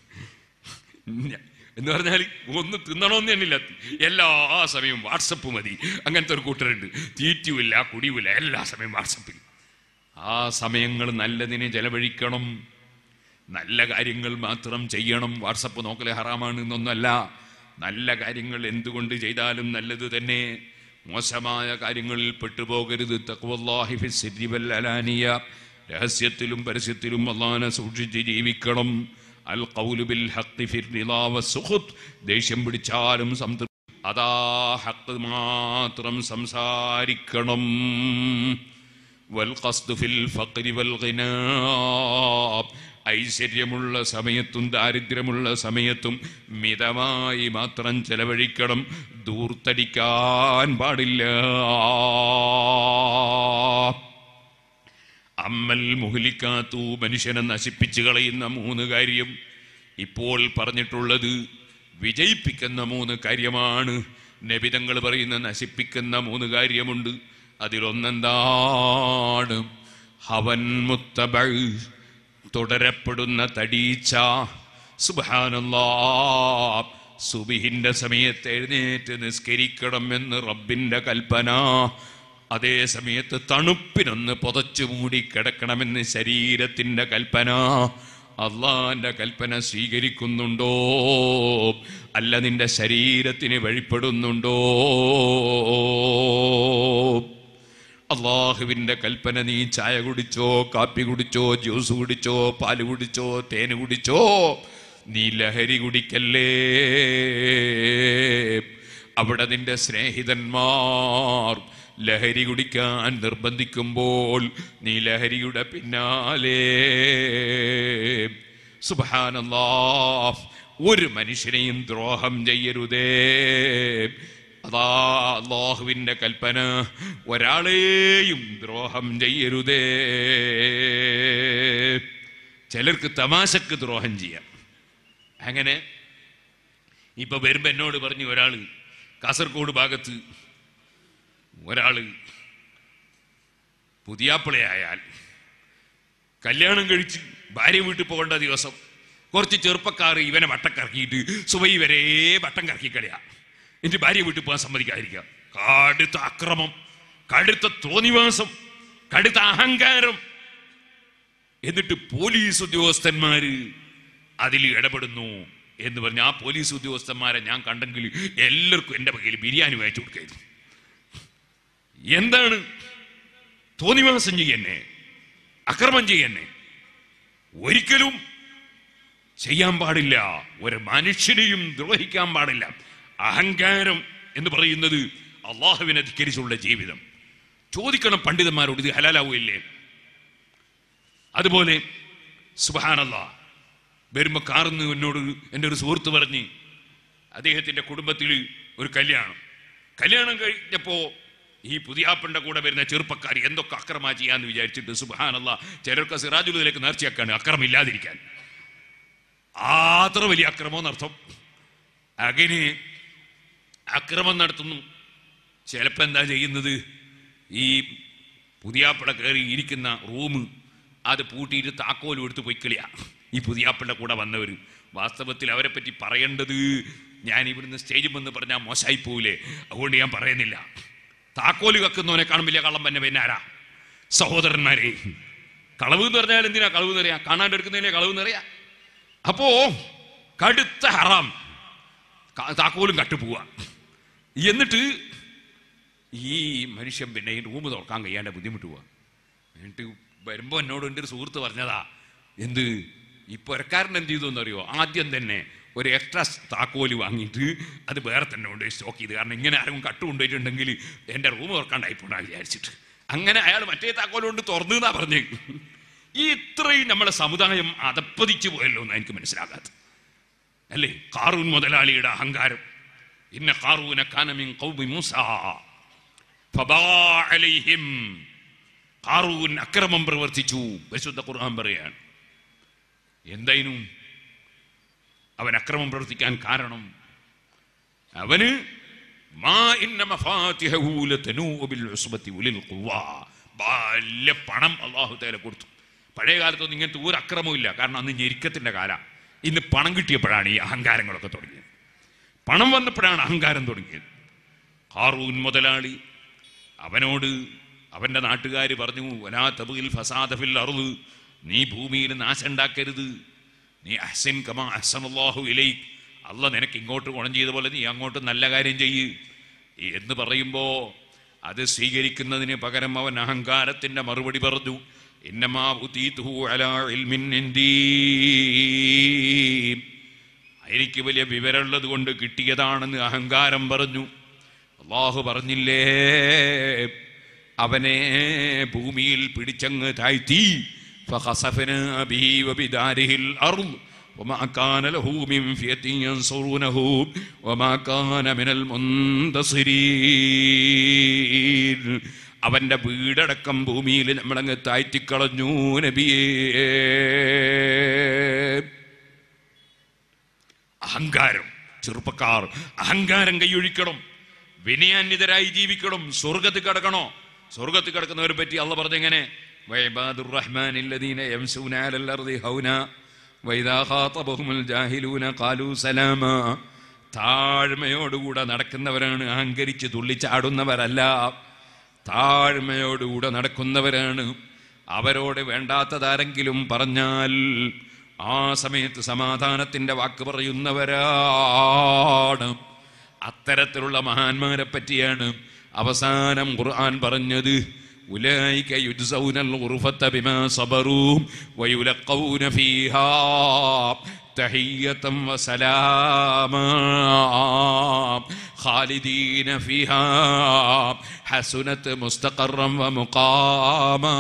Speaker 1: ഞ- എന്ന് പറഞ്ഞാൽ ഒന്ന് തിന്നണമെന്ന് തന്നെയില്ല എല്ലാ സമയവും വാട്സപ്പ് മതി അങ്ങനത്തെ ഒരു കൂട്ടരുണ്ട് തീറ്റുമില്ല കുടിയുമില്ല എല്ലാ സമയവും വാട്സപ്പിൽ ആ സമയങ്ങൾ നല്ലതിനെ ചെലവഴിക്കണം നല്ല കാര്യങ്ങൾ മാത്രം ചെയ്യണം വാട്സപ്പ് നോക്കല് ഹറാമാണ് എന്നൊന്നല്ല നല്ല കാര്യങ്ങൾ എന്തുകൊണ്ട് ചെയ്താലും നല്ലത് തന്നെ മോശമായ കാര്യങ്ങളിൽ പെട്ടുപോകരുത് തഖ്വല്ലാഹി ഫി സിരി വൽ അലാനിയ രഹസ്യത്തിലും പരസ്യത്തിലും അള്ളാനെ സൂക്ഷിച്ച് ജീവിക്കണം അൽ ഖൗലു ബിൽ ഹഖ് ഫി റിളാ വസ്സുഖുത്ത് ദേഷ്യം പിടിച്ചാലും സംതൃപ്തി അതാ ഹക്ക് മാത്രം സംസാരിക്കണം വൽഖസ്ദു ഫിൽ ഫഖ്രി വൽ ഗിനാ ഐശ്വര്യമുള്ള സമയത്തും ദാരിദ്ര്യമുള്ള സമയത്തും മിതമായി മാത്രം ചെലവഴിക്കണം ദൂർത്തടിക്കാൻ പാടില്ല അമ്മൽ മുഹലിക്കാത്തു മനുഷ്യനെ നശിപ്പിച്ചു കളയുന്ന മൂന്ന് കാര്യം ഇപ്പോൾ പറഞ്ഞിട്ടുള്ളത് വിജയിപ്പിക്കുന്ന മൂന്ന് കാര്യമാണ് നബിതങ്ങൾ പറയുന്ന നശിപ്പിക്കുന്ന മൂന്ന് കാര്യമുണ്ട് അതിലൊന്നെന്താണ് ഹവൻ മുത്തബ തുടരപ്പെടുന്ന തടീച്ച സുബാനല്ലാ സുബിഹിന്റെ സമയത്ത് എഴുന്നേറ്റ് നിസ്കരിക്കണം എന്ന് റബ്ബിന്റെ കൽപ്പന അതേ സമയത്ത് തണുപ്പിനൊന്ന് പുതച്ചു മൂടി കിടക്കണമെന്ന് ശരീരത്തിന്റെ കൽപ്പന അള്ളാന്റെ കൽപ്പന സ്വീകരിക്കുന്നുണ്ടോ അല്ല നിന്റെ ശരീരത്തിന് വഴിപ്പെടുന്നുണ്ടോ അള്ളാഹുവിന്റെ കൽപ്പന നീ ചായ കുടിച്ചോ കാപ്പി കുടിച്ചോ ജ്യൂസ് കുടിച്ചോ പാല് കുടിച്ചോ തേന് കുടിച്ചോ നീ ലഹരി കുടിക്കല്ലേ അവിടെ നിന്റെ സ്നേഹിതന്മാർ ലഹരി കുടിക്കാൻ നിർബന്ധിക്കുമ്പോൾ നീ ലഹരിയുടെ പിന്നാലെ സുബാനല്ലാ ഒരു മനുഷ്യനെയും ദ്രോഹം ചെയ്യരുതേ അതാ അള്ളാഹുവിന്റെ കൽപ്പന ഒരാളെയും ദ്രോഹം ചെയ്യരുതേ ചിലർക്ക് തമാശക്ക് ദ്രോഹം ചെയ്യാം അങ്ങനെ ഇപ്പൊ വരുമ്പോ എന്നോട് പറഞ്ഞു ഒരാള് കാസർഗോഡ് ഭാഗത്ത് ഒരാള് പുതിയാപ്പിളയായാൽ കല്യാണം കഴിച്ച് ഭാര്യ വീട്ടിൽ പോകേണ്ട ദിവസം കുറച്ച് ചെറുപ്പക്കാർ ഇവനെ വട്ടം കറക്കിയിട്ട് സുബൈ വരെ വട്ടം കറക്കി കളിയാ എന്നിട്ട് ഭാര്യ വീട്ടിൽ പോകാൻ സമ്മതിക്കാതിരിക്കുക കടുത്ത അക്രമം കടുത്ത തോന്നിവാസം കടുത്ത അഹങ്കാരം എന്നിട്ട് പോലീസ് ഉദ്യോഗസ്ഥന്മാര് അതിൽ ഇടപെടുന്നു എന്ന് പറഞ്ഞ് ആ പോലീസ് ഉദ്യോഗസ്ഥന്മാരെ ഞാൻ കണ്ടെങ്കിൽ എല്ലാവർക്കും എൻ്റെ പകയിൽ ബിരിയാണി വായിച്ചു കൊടുക്കായിരുന്നു എന്താണ് തോന്നിവാസം ചെയ്യന്നെ അക്രമം ചെയ്യന്നെ ഒരിക്കലും ചെയ്യാൻ പാടില്ല ഒരു മനുഷ്യനെയും ദ്രോഹിക്കാൻ പാടില്ല അഹങ്കാരം എന്ന് പറയുന്നത് അള്ളാഹുവിനെ ധിക്കരിച്ചുള്ള ജീവിതം ചോദിക്കണം പണ്ഡിതന്മാരോട് ഇത് ഹലാലാവുകയില്ലേ അതുപോലെ സുബാനല്ല വരുമ്പോ കാർന്ന് എന്നോട് എൻ്റെ ഒരു സുഹൃത്ത് പറഞ്ഞ് അദ്ദേഹത്തിന്റെ കുടുംബത്തിൽ ഒരു കല്യാണം കല്യാണം കഴിഞ്ഞപ്പോ ഈ പുതിയാപ്പന്റെ കൂടെ വരുന്ന ചെറുപ്പക്കാർ എന്തൊക്കെ അക്രമ ചെയ്യാന്ന് വിചാരിച്ചിട്ട് സുബാനല്ല ചിലർക്ക് സിറാജുലിലേക്ക് നേർച്ചയാക്കാണ് അക്രമം ഇല്ലാതിരിക്കാൻ അത്ര വലിയ അക്രമം എന്നർത്ഥം അങ്ങനെ അക്രമം നടത്തുന്നു ചിലപ്പോ എന്താ ചെയ്യുന്നത് ഈ പുതിയാപ്പിള കയറി ഇരിക്കുന്ന റൂം അത് പൂട്ടിയിട്ട് താക്കോലും എടുത്ത് പൊയ്ക്കളിയാ ഈ പുതിയാപ്പിളുടെ കൂടെ വന്നവർ വാസ്തവത്തിൽ അവരെ പറ്റി പറയേണ്ടത് ഞാൻ ഇവിടുന്ന് സ്റ്റേജിൽ വന്ന് പറഞ്ഞാൽ മോശമായി പോവില്ലേ അതുകൊണ്ട് ഞാൻ പറയുന്നില്ല താക്കോല് കക്കുന്നവനെ കാണുമ്പില്ല കള്ളം തന്നെ പിന്നെ ആരാ സഹോദരന്മാരെ കളവ് എന്ന് പറഞ്ഞാൽ എന്തിനാ കളവ് എന്നറിയാ കാണാണ്ട് എടുക്കുന്നതിനെ കളവ് എന്നറിയാ അപ്പോ കടുത്ത ഹറാം ക- താക്കോലും കട്ടുപോവാ എന്നിട്ട് ഈ മനുഷ്യൻ പിന്നെ ഈ റൂം തുറക്കാൻ കഴിയാണ്ട് ബുദ്ധിമുട്ട് പോവാ എന്നിട്ട് വരുമ്പോ എന്നോട് എൻ്റെ ഒരു സുഹൃത്ത് പറഞ്ഞതാ എന്ത് ഈ പുരക്കാരൻ എന്ത് ചെയ്തു എന്നറിയോ ആദ്യം തന്നെ ഒരു എക്സ്ട്രാ താക്കോല് വാങ്ങിയിട്ട് അത് വേറെ തന്നെ കൊണ്ടുപോയി സ്റ്റോക്ക് ചെയ്ത് കാരണം ഇങ്ങനെ ആരും കട്ട് കൊണ്ടുപോയിട്ടുണ്ടെങ്കിൽ എൻ്റെ റൂം തുറക്കാണ്ടായി പോണ വിചാരിച്ചിട്ട് അങ്ങനെ അയാൾ മറ്റേ താക്കോല് കൊണ്ട് തുറന്നു എന്നാ പറഞ്ഞേ ഈ ഇത്രയും നമ്മുടെ സമുദായം അതപ്പതിച്ചു പോയല്ലോ എന്ന് എനിക്ക് മനസ്സിലാകാത്തത് അല്ലേ കാറൂൻ മുതലാളിയുടെ അഹങ്കാരം ഇന്ന കാറൂന കാനമിൻ ഖൗമി മൂസ ഫബാ അലൈഹിം കാറൂൻ അക്രമം പ്രവർത്തിച്ചു പരിശുദ്ധ ഖുർആൻ പറയാണ് എന്തായിരുന്നു അവൻ അക്രമം പ്രവർത്തിക്കാൻ കാരണം അവന് മാ ഇന്ന മഫാത്തിഹഹു ലതനൂഉ ബിൽ ഉസ്ബത്തി ഉലിൽ ഖുവ്വാ. വലിയ പണം അള്ളാഹു തആല കൊടുത്തു പഴയ കാലത്തൊന്നും ഇങ്ങനത്തെ ഒരു അക്രമവും ഇല്ല കാരണം അന്ന് ഞെരുക്കത്തിന്റെ കാല ഇന്ന് പണം കിട്ടിയപ്പോഴാണ് ഈ അഹങ്കാരങ്ങളൊക്കെ തുടങ്ങിയത് പണം വന്നപ്പോഴാണ് അഹങ്കാരം തുടങ്ങിയത് ഹാറൂൻ മുതലാളി അവനോട് അവന്റെ നാട്ടുകാർ പറഞ്ഞു വലാ തബുൽ ഫസാദഫിൽ അറുത് നീ ഭൂമിയിൽ നാശം ഉണ്ടാക്കരുത് നീ അഹ്സൻ കമാ അഹ്സനല്ലാഹു ഇലൈ അല്ല നിനക്ക് ഇങ്ങോട്ട് ഗുണം ചെയ്ത പോലെ നീ അങ്ങോട്ട് നല്ല കാര്യം ചെയ്യ് എന്ന് പറയുമ്പോ അത് സ്വീകരിക്കുന്നതിന് പകരം അവൻ അഹങ്കാരത്തിന്റെ മറുപടി പറഞ്ഞു ഇന്നമാ ഉതീതുഹു അലാ ഇൽമിൻ ഇൻദീ. എനിക്ക് വലിയ വിവരമുള്ളത് കൊണ്ട് കിട്ടിയതാണെന്ന് അഹങ്കാരം പറഞ്ഞു അള്ളാഹു പറഞ്ഞില്ലേ അവനെ ഭൂമിയിൽ പിടിച്ചങ്ങ് താഴ്ത്തി فخسفنا به وبداره الأرض وما كان له من فئة ينصرونه وما كان من المنتصرين അവന്റെ വീടടക്കം ഭൂമിയിൽ നമ്മളങ്ങ് താഴ്ത്തിക്കളഞ്ഞു നബിയേ അഹങ്കാരം ചെറുപ്പക്കാർ അഹങ്കാരം കൈയൊഴിക്കണം വിനയാന്വിതരായി ജീവിക്കണം സ്വർഗത്ത് കിടക്കണോ സ്വർഗത്തിൽ കിടക്കുന്നവരെ പറ്റി അള്ള പറഞ്ഞെങ്ങനെ വൈബാദുർ റഹ്മാനില്ലദീന യംശൂന അലൽ അർദി ഹൗന വൈദാ ഖാതബഹുമുൽ ജാഹിലൂന ഖാലൂ സലാമാ താഴ്മയോടുകൂടെ നടക്കുന്നവരാണ് അഹങ്കരിച്ച് തുള്ളിച്ചാടുന്നവരല്ല താഴ്മയോടുകൂടെ നടക്കുന്നവരാണ് അവരോട് വേണ്ടാത്തതാരെങ്കിലും പറഞ്ഞാൽ ആ സമയത്ത് സമാധാനത്തിന്റെ വാക്ക് പറയുന്നവരാണ് അത്തരത്തിലുള്ള മഹാന്മാരെ പറ്റിയാണ് അവസാനം ഖുർആൻ പറഞ്ഞത് ഉലൈക യുജ്സൗനൽ ഗുർഫത ബിമാ സബറൂ വയുലഖൗന ഫീഹാ തഹിയ്യതൻ വസലാമാ ഖാലിദീന ഫീഹാ ഹസുനത് മുസ്തഖറൻ വമുഖാമാ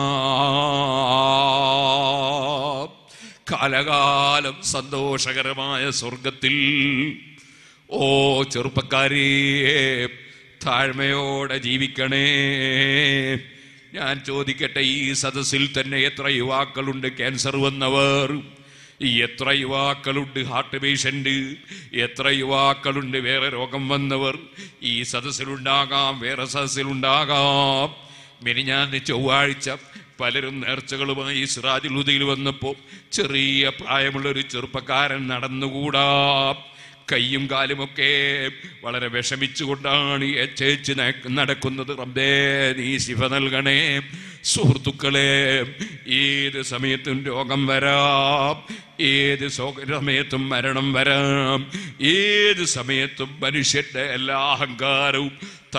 Speaker 1: കാലകാലം സന്തോഷകരമായ സ്വർഗത്തിൽ ഓ ചെറുപ്പക്കാരേ താഴ്മയോടെ ജീവിക്കണേ ഞാൻ ചോദിക്കട്ടെ ഈ സദസ്സിൽ തന്നെ എത്ര യുവാക്കളുണ്ട് ക്യാൻസർ വന്നവർ എത്ര യുവാക്കളുണ്ട് ഹാർട്ട് പേഷ്യന്റ് എത്ര യുവാക്കളുണ്ട് വേറെ രോഗം വന്നവർ ഈ സദസ്സിലുണ്ടാകാം വേറെ സദസ്സിലുണ്ടാകാം മിനിഞ്ഞാന്ന് ചൊവ്വാഴ്ച പലരും നേർച്ചകളുമായി സിറാജുൽ ഹുദയിൽ വന്നപ്പോൾ ചെറിയ പ്രായമുള്ള ഒരു ചെറുപ്പക്കാരൻ നടന്നുകൂടാ കയ്യും കാലുമൊക്കെ വളരെ വിഷമിച്ചുകൊണ്ടാണ് എച്ചേച്ച് നടക്കുന്നത് റബ്ബേ നീ ശിഫ നൽകണേ സുഹൃത്തുക്കളെ ഏത് സമയത്തും രോഗം വരാം ഏത് സോ- സമയത്തും മരണം വരാം ഏത് സമയത്തും മനുഷ്യന്റെ എല്ലാ അഹങ്കാരവും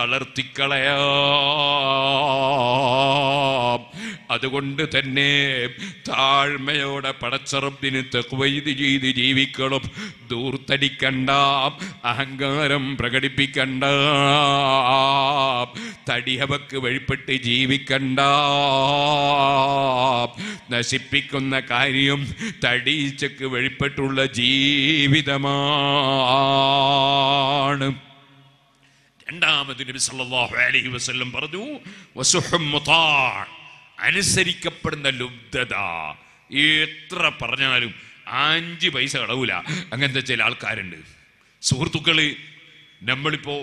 Speaker 1: തളർത്തിക്കളയാം അതുകൊണ്ട് തന്നെ താഴ്മയോടെ പടച്ചറബിന് തെക്കുവൈത് ചെയ്ത് ജീവിക്കണം ദൂർത്തടിക്കണ്ട അഹങ്കാരം പ്രകടിപ്പിക്കണ്ട തടിയവക്ക് വഴിപ്പെട്ട് ജീവിക്കണ്ട നശിപ്പിക്കുന്ന കാര്യം തടീച്ചക്ക് വഴിപ്പെട്ടുള്ള ജീവിതമാണ് രണ്ടാമത് നബി സല്ലല്ലാഹു അലൈഹി വസല്ലം പറഞ്ഞു വസുഹും മുതാ അനുസരിക്കപ്പെടുന്ന ലുബ്ധത എത്ര പറഞ്ഞാലും അഞ്ച് പൈസ കളവൂല അങ്ങനത്തെ ചില ആൾക്കാരുണ്ട് സുഹൃത്തുക്കള് നമ്മളിപ്പോ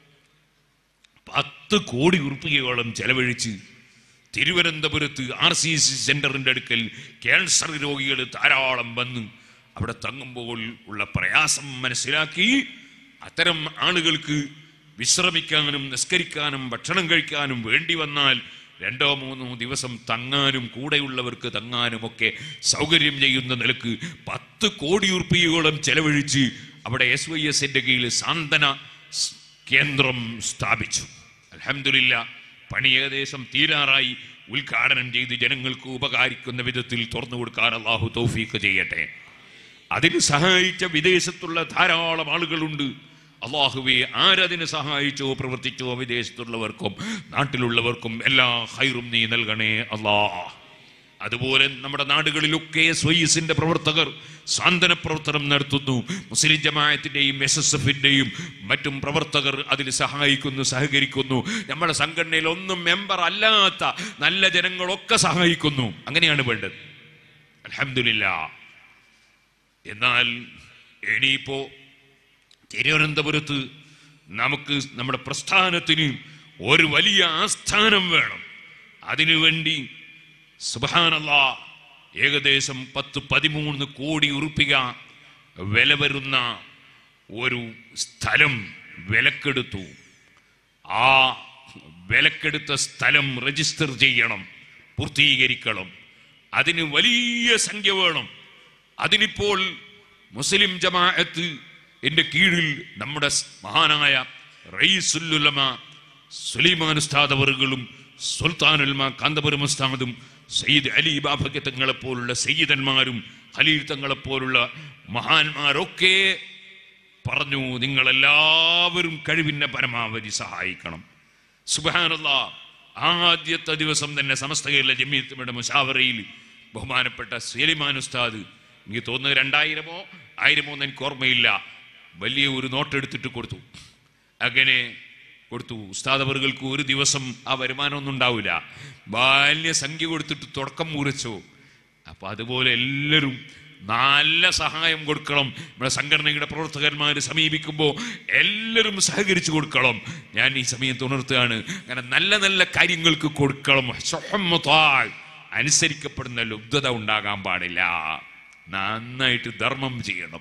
Speaker 1: പത്ത് കോടി ഉറുപ്പികയോളം ചെലവഴിച്ച് തിരുവനന്തപുരത്ത് ആർ സി സി സെന്ററിന്റെ അടുക്കൽ ക്യാൻസർ രോഗികൾ ധാരാളം വന്ന് അവിടെ തങ്ങുമ്പോൾ ഉള്ള പ്രയാസം മനസ്സിലാക്കി അത്തരം ആളുകൾക്ക് വിശ്രമിക്കാനും നിസ്കരിക്കാനും ഭക്ഷണം കഴിക്കാനും വേണ്ടി വന്നാൽ രണ്ടോ മൂന്നോ ദിവസം തങ്ങാനും കൂടെയുള്ളവർക്ക് തങ്ങാനും ഒക്കെ സൗകര്യം ചെയ്യുന്ന നിലക്ക് പത്ത് കോടി ഉറുപ്പികയോളം ചെലവഴിച്ച് അവിടെ എസ് വൈ എസിന്റെ കീഴിൽ സാന്ത്വന സ് കേന്ദ്രം സ്ഥാപിച്ചു അലഹമില്ല പണി ഏകദേശം തീരാറായി ഉദ്ഘാടനം ചെയ്ത് ജനങ്ങൾക്ക് ഉപകാരിക്കുന്ന വിധത്തിൽ തുറന്നു കൊടുക്കാൻ അള്ളാഹു തൗഫീഖ് ചെയ്യട്ടെ അതിന് സഹായിച്ച വിദേശത്തുള്ള ധാരാളം ആളുകളുണ്ട് അള്ളാഹുവെ ആരതിന് സഹായിച്ചോ പ്രവർത്തിച്ചോ വിദേശത്തുള്ളവർക്കും നാട്ടിലുള്ളവർക്കും എല്ലാ ഹൈറും നീ നൽകണേ അല്ലാ അതുപോലെ നമ്മുടെ നാടുകളിലൊക്കെ സ്വയസിന്റെ പ്രവർത്തകർ സാന്ത്വന പ്രവർത്തനം നടത്തുന്നു മുസ്ലിം ജമാഅത്തിന്റെയും എസ് എസ് എഫിന്റെയും മറ്റും പ്രവർത്തകർ അതിൽ സഹായിക്കുന്നു സഹകരിക്കുന്നു നമ്മുടെ സംഘടനയിൽ ഒന്നും മെമ്പർ അല്ലാത്ത നല്ല ജനങ്ങളൊക്കെ സഹായിക്കുന്നു അങ്ങനെയാണ് വേണ്ടത് അലഹമില്ല എന്നാൽ ഇനിയിപ്പോ തിരുവനന്തപുരത്ത് നമുക്ക് നമ്മുടെ പ്രസ്ഥാനത്തിന് ഒരു വലിയ ആസ്ഥാനം വേണം അതിനുവേണ്ടി സുബാനല്ല ഏകദേശം പത്ത് പതിമൂന്ന് കോടി ഉറുപ്പിക വില വരുന്ന ഒരു സ്ഥലം വിലക്കെടുത്തു ആ വിലക്കെടുത്ത സ്ഥലം രജിസ്റ്റർ ചെയ്യണം പൂർത്തീകരിക്കണം അതിന് വലിയ സംഖ്യ വേണം അതിനിപ്പോൾ മുസ്ലിം ജമാഅത്ത് എന്റെ കീഴിൽ നമ്മുടെ സ് മഹാനായ റയീസുല്ലുലമ സുലൈമാൻ ഉസ്താദ് അവറുകളും സുൽത്താനുൽമ കാന്തപുരം ഉസ്താദും സയ്യിദ് അലി ബാബയ്ക്ക് തങ്ങളെ പോലുള്ള സയ്യിദന്മാരും ഖലീൽ തങ്ങളെ പോലുള്ള മഹാന്മാരൊക്കെ പറഞ്ഞു നിങ്ങൾ എല്ലാവരും കഴിവിന്റെ പരമാവധി സഹായിക്കണം സുബാനുള്ള ആദ്യത്തെ ദിവസം തന്നെ സമസ്ത കേരള ജമീയത്തുമയുടെ മുഷാവറയിൽ ബഹുമാനപ്പെട്ട സേലിമാൻ ഉസ്താദ് എനിക്ക് തോന്നുന്നത് രണ്ടായിരമോ ആയിരമോ എന്ന് എനിക്ക് ഓർമ്മയില്ല വലിയ ഒരു നോട്ട് എടുത്തിട്ട് കൊടുത്തു അങ്ങനെ കൊടുത്തു ഉസ്താദ് അവറുകൾക്ക് ഒരു ദിവസം ആ വരുമാനമൊന്നും ഉണ്ടാവില്ല വലിയ സംഖ്യ കൊടുത്തിട്ട് തുടക്കം മുറിച്ചു അപ്പൊ അതുപോലെ എല്ലാവരും നല്ല സഹായം കൊടുക്കണം നമ്മുടെ സംഘടനയുടെ പ്രവർത്തകന്മാർ സമീപിക്കുമ്പോൾ എല്ലാവരും സഹകരിച്ചു കൊടുക്കണം ഞാൻ ഈ സമയത്ത് ഉണർത്തുകയാണ് അങ്ങനെ നല്ല നല്ല കാര്യങ്ങൾക്ക് കൊടുക്കണം സുഹമ്മത്താൽ അനുസരിക്കപ്പെടുന്ന ലുബ്ധത ഉണ്ടാകാൻ പാടില്ല നന്നായിട്ട് ധർമ്മം ചെയ്യണം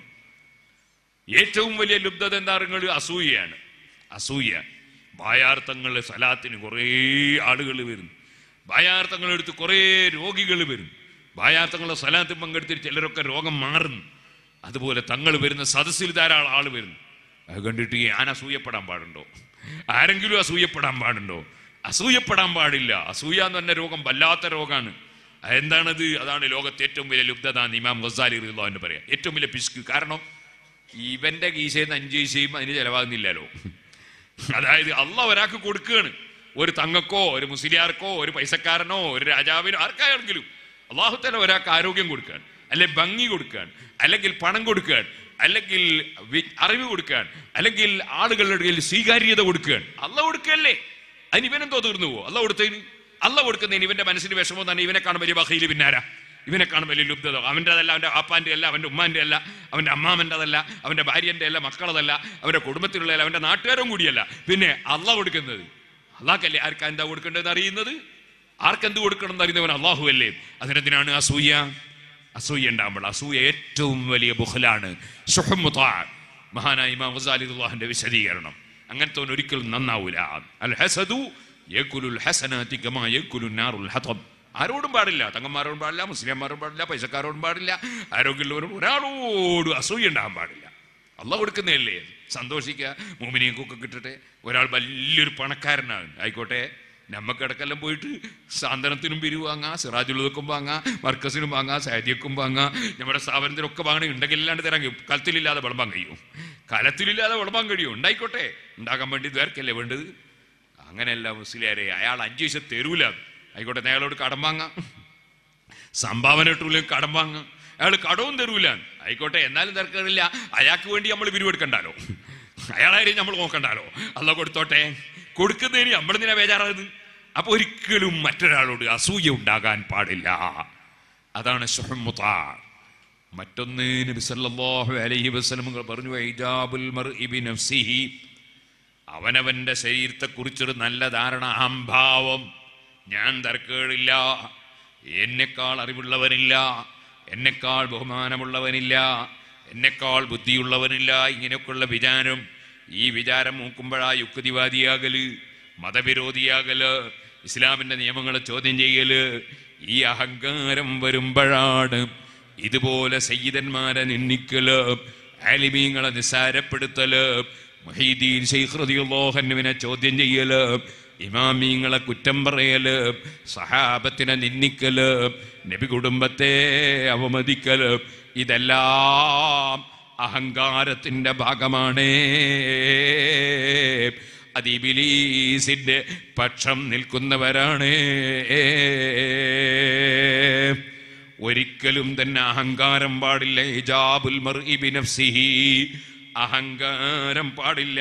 Speaker 1: ഏറ്റവും വലിയ ലുബ്ധത എന്താ പറയുന്നത് അസൂയയാണ് അസൂയ ബായാർത്ഥങ്ങൾ സലാത്തിന് കുറേ ആളുകൾ വരും ബായാർത്ഥങ്ങൾ എടുത്ത് കുറേ രോഗികൾ വരും ബായാർത്ഥങ്ങളുടെ സലാത്തിൽ പങ്കെടുത്തിട്ട് ചിലരൊക്കെ രോഗം മാറുന്നു അതുപോലെ തങ്ങൾ വരുന്ന സദസ്സിൽ ധാരാളം ആൾ വരുന്നു അത് കണ്ടിട്ട് ഞാൻ അസൂയപ്പെടാൻ പാടുണ്ടോ ആരെങ്കിലും അസൂയപ്പെടാൻ പാടുണ്ടോ അസൂയപ്പെടാൻ പാടില്ല അസൂയ എന്ന് പറഞ്ഞ രോഗം വല്ലാത്ത രോഗമാണ് എന്താണത് അതാണ് ലോകത്തെ ഏറ്റവും വലിയ ലുബ്ധത എന്ന് ഇമാം ഗസാലി എന്ന് പറയാം ഏറ്റവും വലിയ പിശുക്ക് കാരണം ഇവന്റെ കീശയിൽ അഞ്ച് കീശയും അതിന് ചെലവാകുന്നില്ലല്ലോ അതായത് അള്ള ഒരാൾക്ക് കൊടുക്കുകയാണ് ഒരു തങ്ങക്കോ ഒരു മുസ്ലിയാർക്കോ ഒരു പൈസക്കാരനോ ഒരു രാജാവിനോ ആർക്കാണെങ്കിലും അള്ളാഹുത്തല ഒരാൾക്ക് ആരോഗ്യം കൊടുക്കാൻ അല്ലെ ഭംഗി കൊടുക്കാൻ അല്ലെങ്കിൽ പണം കൊടുക്കാൻ അല്ലെങ്കിൽ വി- അറിവ് കൊടുക്കാൻ അല്ലെങ്കിൽ ആളുകളുടെ ഇടയിൽ സ്വീകാര്യത കൊടുക്കാൻ അള്ള കൊടുക്കല്ലേ അതിന് ഇവനെന്തോ തീർന്നു പോകും അള്ള കൊടുത്തതിന് അള്ള കൊടുക്കുന്നതിന് ഇവന്റെ മനസ്സിന് വിഷമം തന്നെ ഇവനെ കാണും വലിയ ബഹയിൽ പിന്നാരാ ഇവനെ കാണും വലിയ ലുബ്ധത അവൻ്റെതല്ല അവൻ്റെ ആപ്പാൻ്റെ അല്ല അവൻ്റെ ഉമ്മാൻ്റെ അല്ല അവൻ്റെ അമ്മാമൻ്റെതല്ല അവൻ്റെ ഭാര്യൻ്റെ അല്ല മക്കളതല്ല അവൻ്റെ കുടുംബത്തിലുള്ള അവൻ്റെ നാട്ടുകാരും കൂടിയല്ല പിന്നെ അള്ള കൊടുക്കുന്നത് അള്ളാഹ്ക്കല്ലേ ആർക്കാ എന്താ കൊടുക്കേണ്ടതെന്ന് അറിയുന്നത് ആർക്കെന്ത് കൊടുക്കണം എന്ന് അറിയുന്നവൻ അള്ളാഹു അല്ലേ അതിനെന്തിനാണ് അസൂയ അസൂയ ഉണ്ടാകുമ്പോൾ അസൂയ ഏറ്റവും വലിയ ബുഹലാണ് ഷുഹമുത്താ മഹാനായ ഇമാം ഗസാലി അള്ളാഹിന്റെ വിശദീകരണം അങ്ങനത്തെ ഒരിക്കലും നന്നാവൂല അൽ ഹസദു യകുലുൽ ഹസനാതി കമാ യകുലു നാറുൽ ഹതബ് ആരോടും പാടില്ല തങ്ങന്മാരോടും പാടില്ല മുസ്ലിംമാരോടും പാടില്ല പൈസക്കാരോടും പാടില്ല ആരോഗ്യമുള്ളവരും ഒരാളോടും അസൂയ ഉണ്ടാകാൻ പാടില്ല അള്ള കൊടുക്കുന്നതല്ലേ സന്തോഷിക്കുക മോമിനിയൊക്കെ കിട്ടട്ടെ ഒരാൾ വലിയൊരു പണക്കാരനാണ് ആയിക്കോട്ടെ നമ്മക്കിടക്കെല്ലാം പോയിട്ട് സാന്ത്വനത്തിനും പിരിവ് വാങ്ങാം സിറാജുള്ളതുക്കും വാങ്ങാം മർക്കസിനും വാങ്ങാം സാധ്യക്കും വാങ്ങാം നമ്മുടെ സ്ഥാപനത്തിനൊക്കെ വാങ്ങണേ ഉണ്ടെങ്കിൽ ഇല്ലാണ്ട് തരാൻ കഴിയും കലത്തിലില്ലാതെ വിളമ്പാൻ കഴിയും കലത്തിലില്ലാതെ വിളമ്പാൻ കഴിയും ഉണ്ടായിക്കോട്ടെ ഉണ്ടാക്കാൻ വേണ്ടി ഇതാർക്കല്ലേ വേണ്ടത് അങ്ങനെയല്ല മുസ്ലിയാരെ അയാൾ അഞ്ച് ദിവസം തരൂല ആയിക്കോട്ടെ അയാളോട് കടം വാങ്ങാം സംഭാവന ഇട്ടൂല കടം വാങ്ങാം അയാൾ കടവും തരൂല ആയിക്കോട്ടെ എന്നാലും തിരക്കില്ല അയാൾക്ക് വേണ്ടി നമ്മൾ പിരിവെടുക്കണ്ടാലോ അയാളായാലും നമ്മൾ നോക്കണ്ടാലോ അല്ല കൊടുത്തോട്ടെ കൊടുക്കുന്നതിന് നമ്മളെന്തിനാ ബേജാറായത് അപ്പൊ ഒരിക്കലും മറ്റൊരാളോട് അസൂയ ഉണ്ടാകാൻ പാടില്ല അതാണ് സുഹമ്മുത്താ മറ്റൊന്ന് നബി സല്ലല്ലാഹു അലൈഹി വസല്ലം പറഞ്ഞു ഇജാബുൽ മർഇ ബിനഫ്സിഹി അവനവന്റെ ശരീരത്തെക്കുറിച്ചൊരു നല്ല ധാരണ അഹംഭാവം ഞാൻ തർക്കേടില്ല എന്നെക്കാൾ അറിവുള്ളവനില്ല എന്നെക്കാൾ ബഹുമാനമുള്ളവനില്ല എന്നെക്കാൾ ബുദ്ധിയുള്ളവനില്ല ഇങ്ങനെയൊക്കെയുള്ള വിചാരം ഈ വിചാരം നോക്കുമ്പോഴാ യുക്തിവാദിയാകല് മതവിരോധിയാകല് ഇസ്ലാമിന്റെ നിയമങ്ങളെ ചോദ്യം ചെയ്യല് ഈ അഹങ്കാരം വരുമ്പോഴാണ് ഇതുപോലെ സയ്യിദന്മാരെ നിന്ദിക്കല് ആലിമീങ്ങളെ നിസ്സാരപ്പെടുത്തല് മൊഹീദ്ദീൻ ശൈഖ് റളിയല്ലാഹു അൻഹുവിനെ ചോദ്യം ചെയ്യല് ഇമാമീങ്ങളെ കുറ്റം പറയല് സഹാബത്തിനെ നിന്ദിക്കല് നബി കുടുംബത്തെ അവമതിക്കല് ഇതെല്ലാം അഹങ്കാരത്തിന്റെ ഭാഗമാണ് അത് ഇബിലീസിന്റെ പക്ഷം നിൽക്കുന്നവരാണ് ഒരിക്കലും തന്നെ അഹങ്കാരം പാടില്ല ഇജാബുൽ മർഇ ബിനഫ്സിഹി അഹങ്കാരം പാടില്ല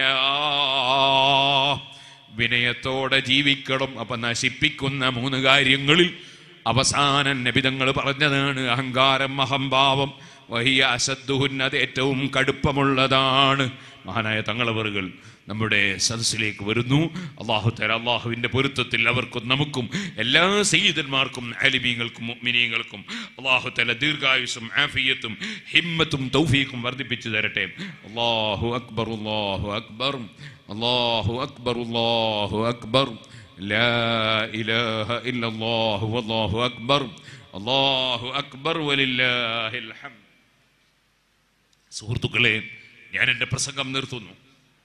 Speaker 1: വിനയത്തോടെ ജീവിക്കണം അപ്പൊ നശിപ്പിക്കുന്ന മൂന്ന് കാര്യങ്ങളിൽ അവസാനം നബിതങ്ങൾ പറഞ്ഞതാണ് അഹങ്കാരം അഹംഭാവം വഹിയ അസദ്ദുഹുന്നത് ഏറ്റവും കടുപ്പമുള്ളതാണ് മഹാനായ തങ്ങളവറുകൾ നമ്മുടെ സദസ്സിലേക്ക് വരുന്നു അള്ളാഹു തര അള്ളാഹുവിൻ്റെ പൊരുത്തത്തിൽ അവർക്കും നമുക്കും എല്ലാ സയ്യിദന്മാർക്കും ആലിമീങ്ങൾക്കും മുഅ്മിനീങ്ങൾക്കും അള്ളാഹു തല ദീർഘായുസും ആഫിയത്തും ഹിമ്മത്തും തൗഫീഖും വർദ്ധിപ്പിച്ചു തരട്ടെ അള്ളാഹു അക്ബർ അള്ളാഹു അക്ബർ അള്ളാഹു അക്ബർ അള്ളാഹു അക്ബർ لا إله إلا الله والله أكبر الله أكبر ولله الحمد സുഹൃത്തുക്കളെ ഞാൻ എൻ്റെ പ്രസംഗം നിർത്തുന്നു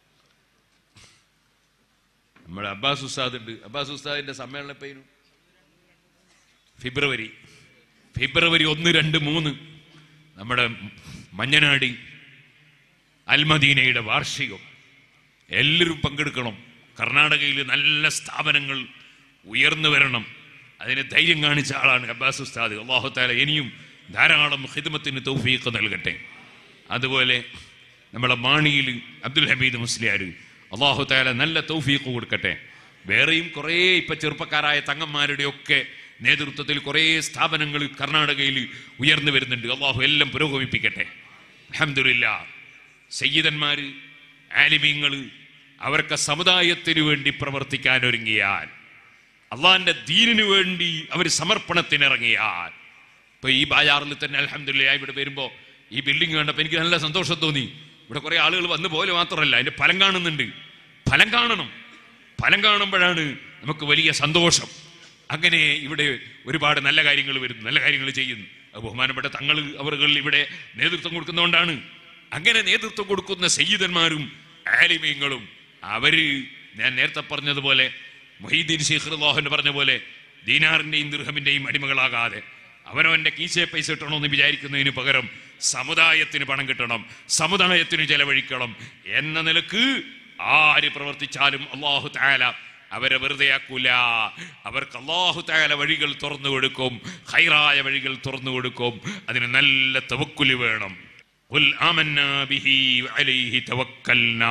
Speaker 1: നമ്മുടെ അബ്ബാസ് ഉസ്താദ് ഉണ്ട് അബ്ബാസ് ഉസ്താദിന്റെ സമ്മേളനം എപ്പോഴും ഫെബ്രുവരി ഫെബ്രുവരി ഒന്ന് രണ്ട് മൂന്ന് നമ്മുടെ മഞ്ഞനാടി അൽമദീനയുടെ വാർഷികം എല്ലാവരും പങ്കെടുക്കണം കർണാടകയിൽ നല്ല സ്ഥാപനങ്ങൾ ഉയർന്നു വരണം അതിന് ധൈര്യം കാണിച്ച ആളാണ് അബ്ബാസ് ഉസ്താദ് അള്ളാഹു താല ഇനിയും ധാരാളം ഹിദ്മത്തിന് തൗഫീഖ് നൽകട്ടെ അതുപോലെ നമ്മളെ മാണിയിൽ അബ്ദുൽ ഹമീദ് മുസ്ലിയാർ അള്ളാഹു താല നല്ല തൗഫീഖ് കൊടുക്കട്ടെ വേറെയും കുറേ ഇപ്പൊ ചെറുപ്പക്കാരായ തങ്ങന്മാരുടെയൊക്കെ നേതൃത്വത്തിൽ കുറേ സ്ഥാപനങ്ങൾ കർണാടകയിൽ ഉയർന്നു വരുന്നുണ്ട് അള്ളാഹു എല്ലാം പുരോഗമിപ്പിക്കട്ടെ അഹമ്മദില്ല സയ്യിദന്മാര് ആലിമീങ്ങള് അവർക്ക് സമുദായത്തിന് വേണ്ടി പ്രവർത്തിക്കാൻ ഒരുങ്ങിയാൽ അള്ളാഹിന്റെ ദീനിനു വേണ്ടി അവർ സമർപ്പണത്തിനിറങ്ങിയാൽ ഇപ്പൊ ഈ ബാജാറിൽ തന്നെ അലഹമില്ല ഇവിടെ വരുമ്പോ ഈ ബിൽഡിംഗ് കണ്ടപ്പോ എനിക്ക് നല്ല സന്തോഷം തോന്നി ഇവിടെ കുറെ ആളുകൾ വന്നു പോലെ മാത്രമല്ല അതിന്റെ ഫലം കാണുന്നുണ്ട് ഫലം കാണണം ഫലം കാണുമ്പോഴാണ് നമുക്ക് വലിയ സന്തോഷം അങ്ങനെ ഇവിടെ ഒരുപാട് നല്ല കാര്യങ്ങൾ വരുന്നു നല്ല കാര്യങ്ങൾ ചെയ്യുന്നു അത് ബഹുമാനപ്പെട്ട തങ്ങൾ അവറുകൾ ഇവിടെ നേതൃത്വം കൊടുക്കുന്നതുകൊണ്ടാണ് അങ്ങനെ നേതൃത്വം കൊടുക്കുന്ന സയ്യിദന്മാരും ആലിമീങ്ങളും അവര് ഞാൻ നേരത്തെ പറഞ്ഞതുപോലെ മൊഹീദ്ദീൻ ശേഖർ ലോഹൻ പറഞ്ഞ പോലെ ദീനാറിന്റെയും ദീർഹമിന്റെയും അടിമകളാകാതെ അവനവന്റെ കീശയെ പൈസ കിട്ടണമെന്ന് വിചാരിക്കുന്നതിന് പകരം സമുദായത്തിന് പണം കിട്ടണം സമുദായത്തിന് ചെലവഴിക്കണം എന്ന നിലക്ക് ആര് പ്രവർത്തിച്ചാലും അള്ളാഹു താല അവരെ വെറുതെയാക്കൂല അവർക്ക് അള്ളാഹു താല വഴികൾ തുറന്നു കൊടുക്കും ഹൈറായ വഴികൾ തുറന്നു കൊടുക്കും അതിന് നല്ല തവക്കുല് വേണം ഖുൽ ആമന്നാ ബിഹി വഅലൈഹി തവക്കൽനാ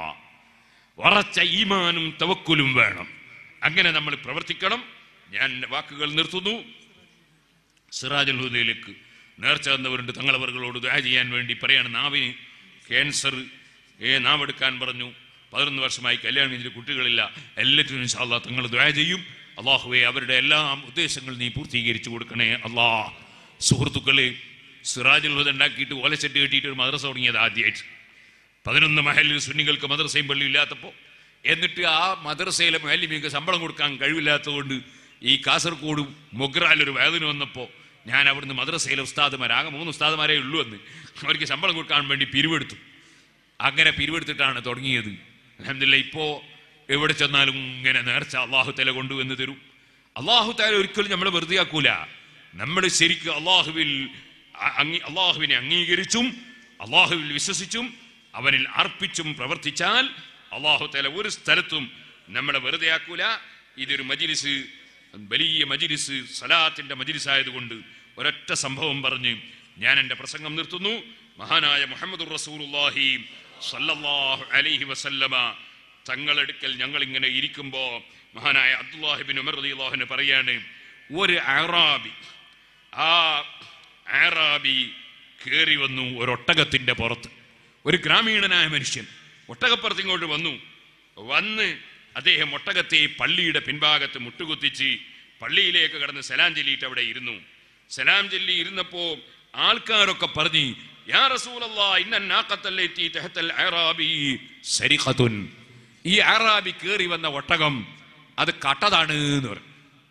Speaker 1: ഉറച്ച ഈമാനും തവക്കുലും വേണം അങ്ങനെ നമ്മൾ പ്രവർത്തിക്കണം ഞാൻ വാക്കുകൾ നിർത്തുന്നു സിറാജുൽ ഹുദയിലേക്ക് നേർച്ച വന്നവരുണ്ട് തങ്ങളവറുകളോട് ദയ ചെയ്യാൻ വേണ്ടി പറയാണ് നാവിന് ക്യാൻസർ ഏ നാവെടുക്കാൻ പറഞ്ഞു പതിനൊന്ന് വർഷമായി കല്യാണം കഴിഞ്ഞിട്ട് കുട്ടികളില്ല എല്ലാറ്റിനും ഇൻഷാല്ലാ തങ്ങൾ ദയ ചെയ്യും അള്ളാഹുവെ അവരുടെ എല്ലാ ഉദ്ദേശങ്ങൾ നീ പൂർത്തീകരിച്ചു കൊടുക്കണേ അള്ളാ സുഹൃത്തുക്കളെ സിറാജുൽ ഹുദ ഉണ്ടാക്കിയിട്ട് ഓലച്ചെട്ട് കെട്ടിയിട്ട് ഒരു മദ്രസ തുടങ്ങിയത് ആദ്യമായിട്ട് പതിനൊന്ന് മഹലിൽ സുന്നികൾക്ക് മദ്രസയും പള്ളിയും ഇല്ലാത്തപ്പോൾ എന്നിട്ട് ആ മദ്രസയിലെ മഹലിമിക്ക് ശമ്പളം കൊടുക്കാൻ കഴിവില്ലാത്തതുകൊണ്ട് ഈ കാസർഗോഡ് മൊഗ്രാലൊരു വേദന വന്നപ്പോൾ ഞാൻ അവിടുന്ന് മദ്രസയിലെ ഉസ്താദുമാർ ആകെ മൂന്ന് ഉസ്താദുമാരേ ഉള്ളൂ എന്ന് അവർക്ക് ശമ്പളം കൊടുക്കാൻ വേണ്ടി പിരിവെടുത്തു അങ്ങനെ പിരിവെടുത്തിട്ടാണ് തുടങ്ങിയത് അലഹമില്ല ഇപ്പോൾ എവിടെ ചെന്നാലും ഇങ്ങനെ നേർച്ച അള്ളാഹു തല കൊണ്ടുവന്ന് തരും അള്ളാഹു താല ഒരിക്കലും നമ്മളെ വെറുതെ ആക്കൂല നമ്മൾ ശരിക്കും അള്ളാഹുവിൽ അ- അംഗീ- അള്ളാഹുവിനെ അംഗീകരിച്ചും അള്ളാഹുവിൽ വിശ്വസിച്ചും അവനിൽ അർപ്പിച്ചും പ്രവർത്തിച്ചാൽ അള്ളാഹു താല ഒരു സ്ഥലത്തും നമ്മളെ വെറുതെ ആക്കൂല ഇതൊരു മജിലിസ് വലിയ മജിലിസ് സലാത്തിന്റെ മജിലിസ് ആയതുകൊണ്ട് ഒരൊറ്റ സംഭവം പറഞ്ഞ് ഞാൻ എൻ്റെ പ്രസംഗം നിർത്തുന്നു മഹാനായ മുഹമ്മദ് റസൂലുള്ളാഹി സല്ലല്ലാഹു അലൈഹി വസല്ലമ തങ്ങളെടുക്കൽ ഞങ്ങൾ ഇങ്ങനെ ഇരിക്കുമ്പോ മഹാനായ അബ്ദുല്ലാഹിബിൻ ഉമർ റളിയല്ലാഹുവിന് പറയാണ് ഒരു അറാബി ആ അറാബി കയറി വന്നു ഒരു ഒട്ടകത്തിന്റെ പുറത്ത് ഒരു ഗ്രാമീണനായ മനുഷ്യൻ ഒട്ടകപ്പുറത്ത് ഇങ്ങോട്ട് വന്നു വന്ന് അദ്ദേഹം ഒട്ടകത്തെ പള്ളിയുടെ പിൻഭാഗത്ത് മുട്ടുകുത്തിച്ച് പള്ളിയിലേക്ക് കടന്ന് സലാം ചൊല്ലിയിട്ട് അവിടെ ഇരുന്നു സലാം ചൊല്ലി ഇരുന്നപ്പോ ആൾക്കാരൊക്കെ പറഞ്ഞു യാ റസൂലല്ലാ ഇന്ന നാഖത്തല്ലത്തി തഹത്തൽ അറാബി സരിഖത്തുൻ ഈ അറാബി കേറി വന്ന ഒട്ടകം അത് കട്ടതാണ് എന്ന് പറഞ്ഞു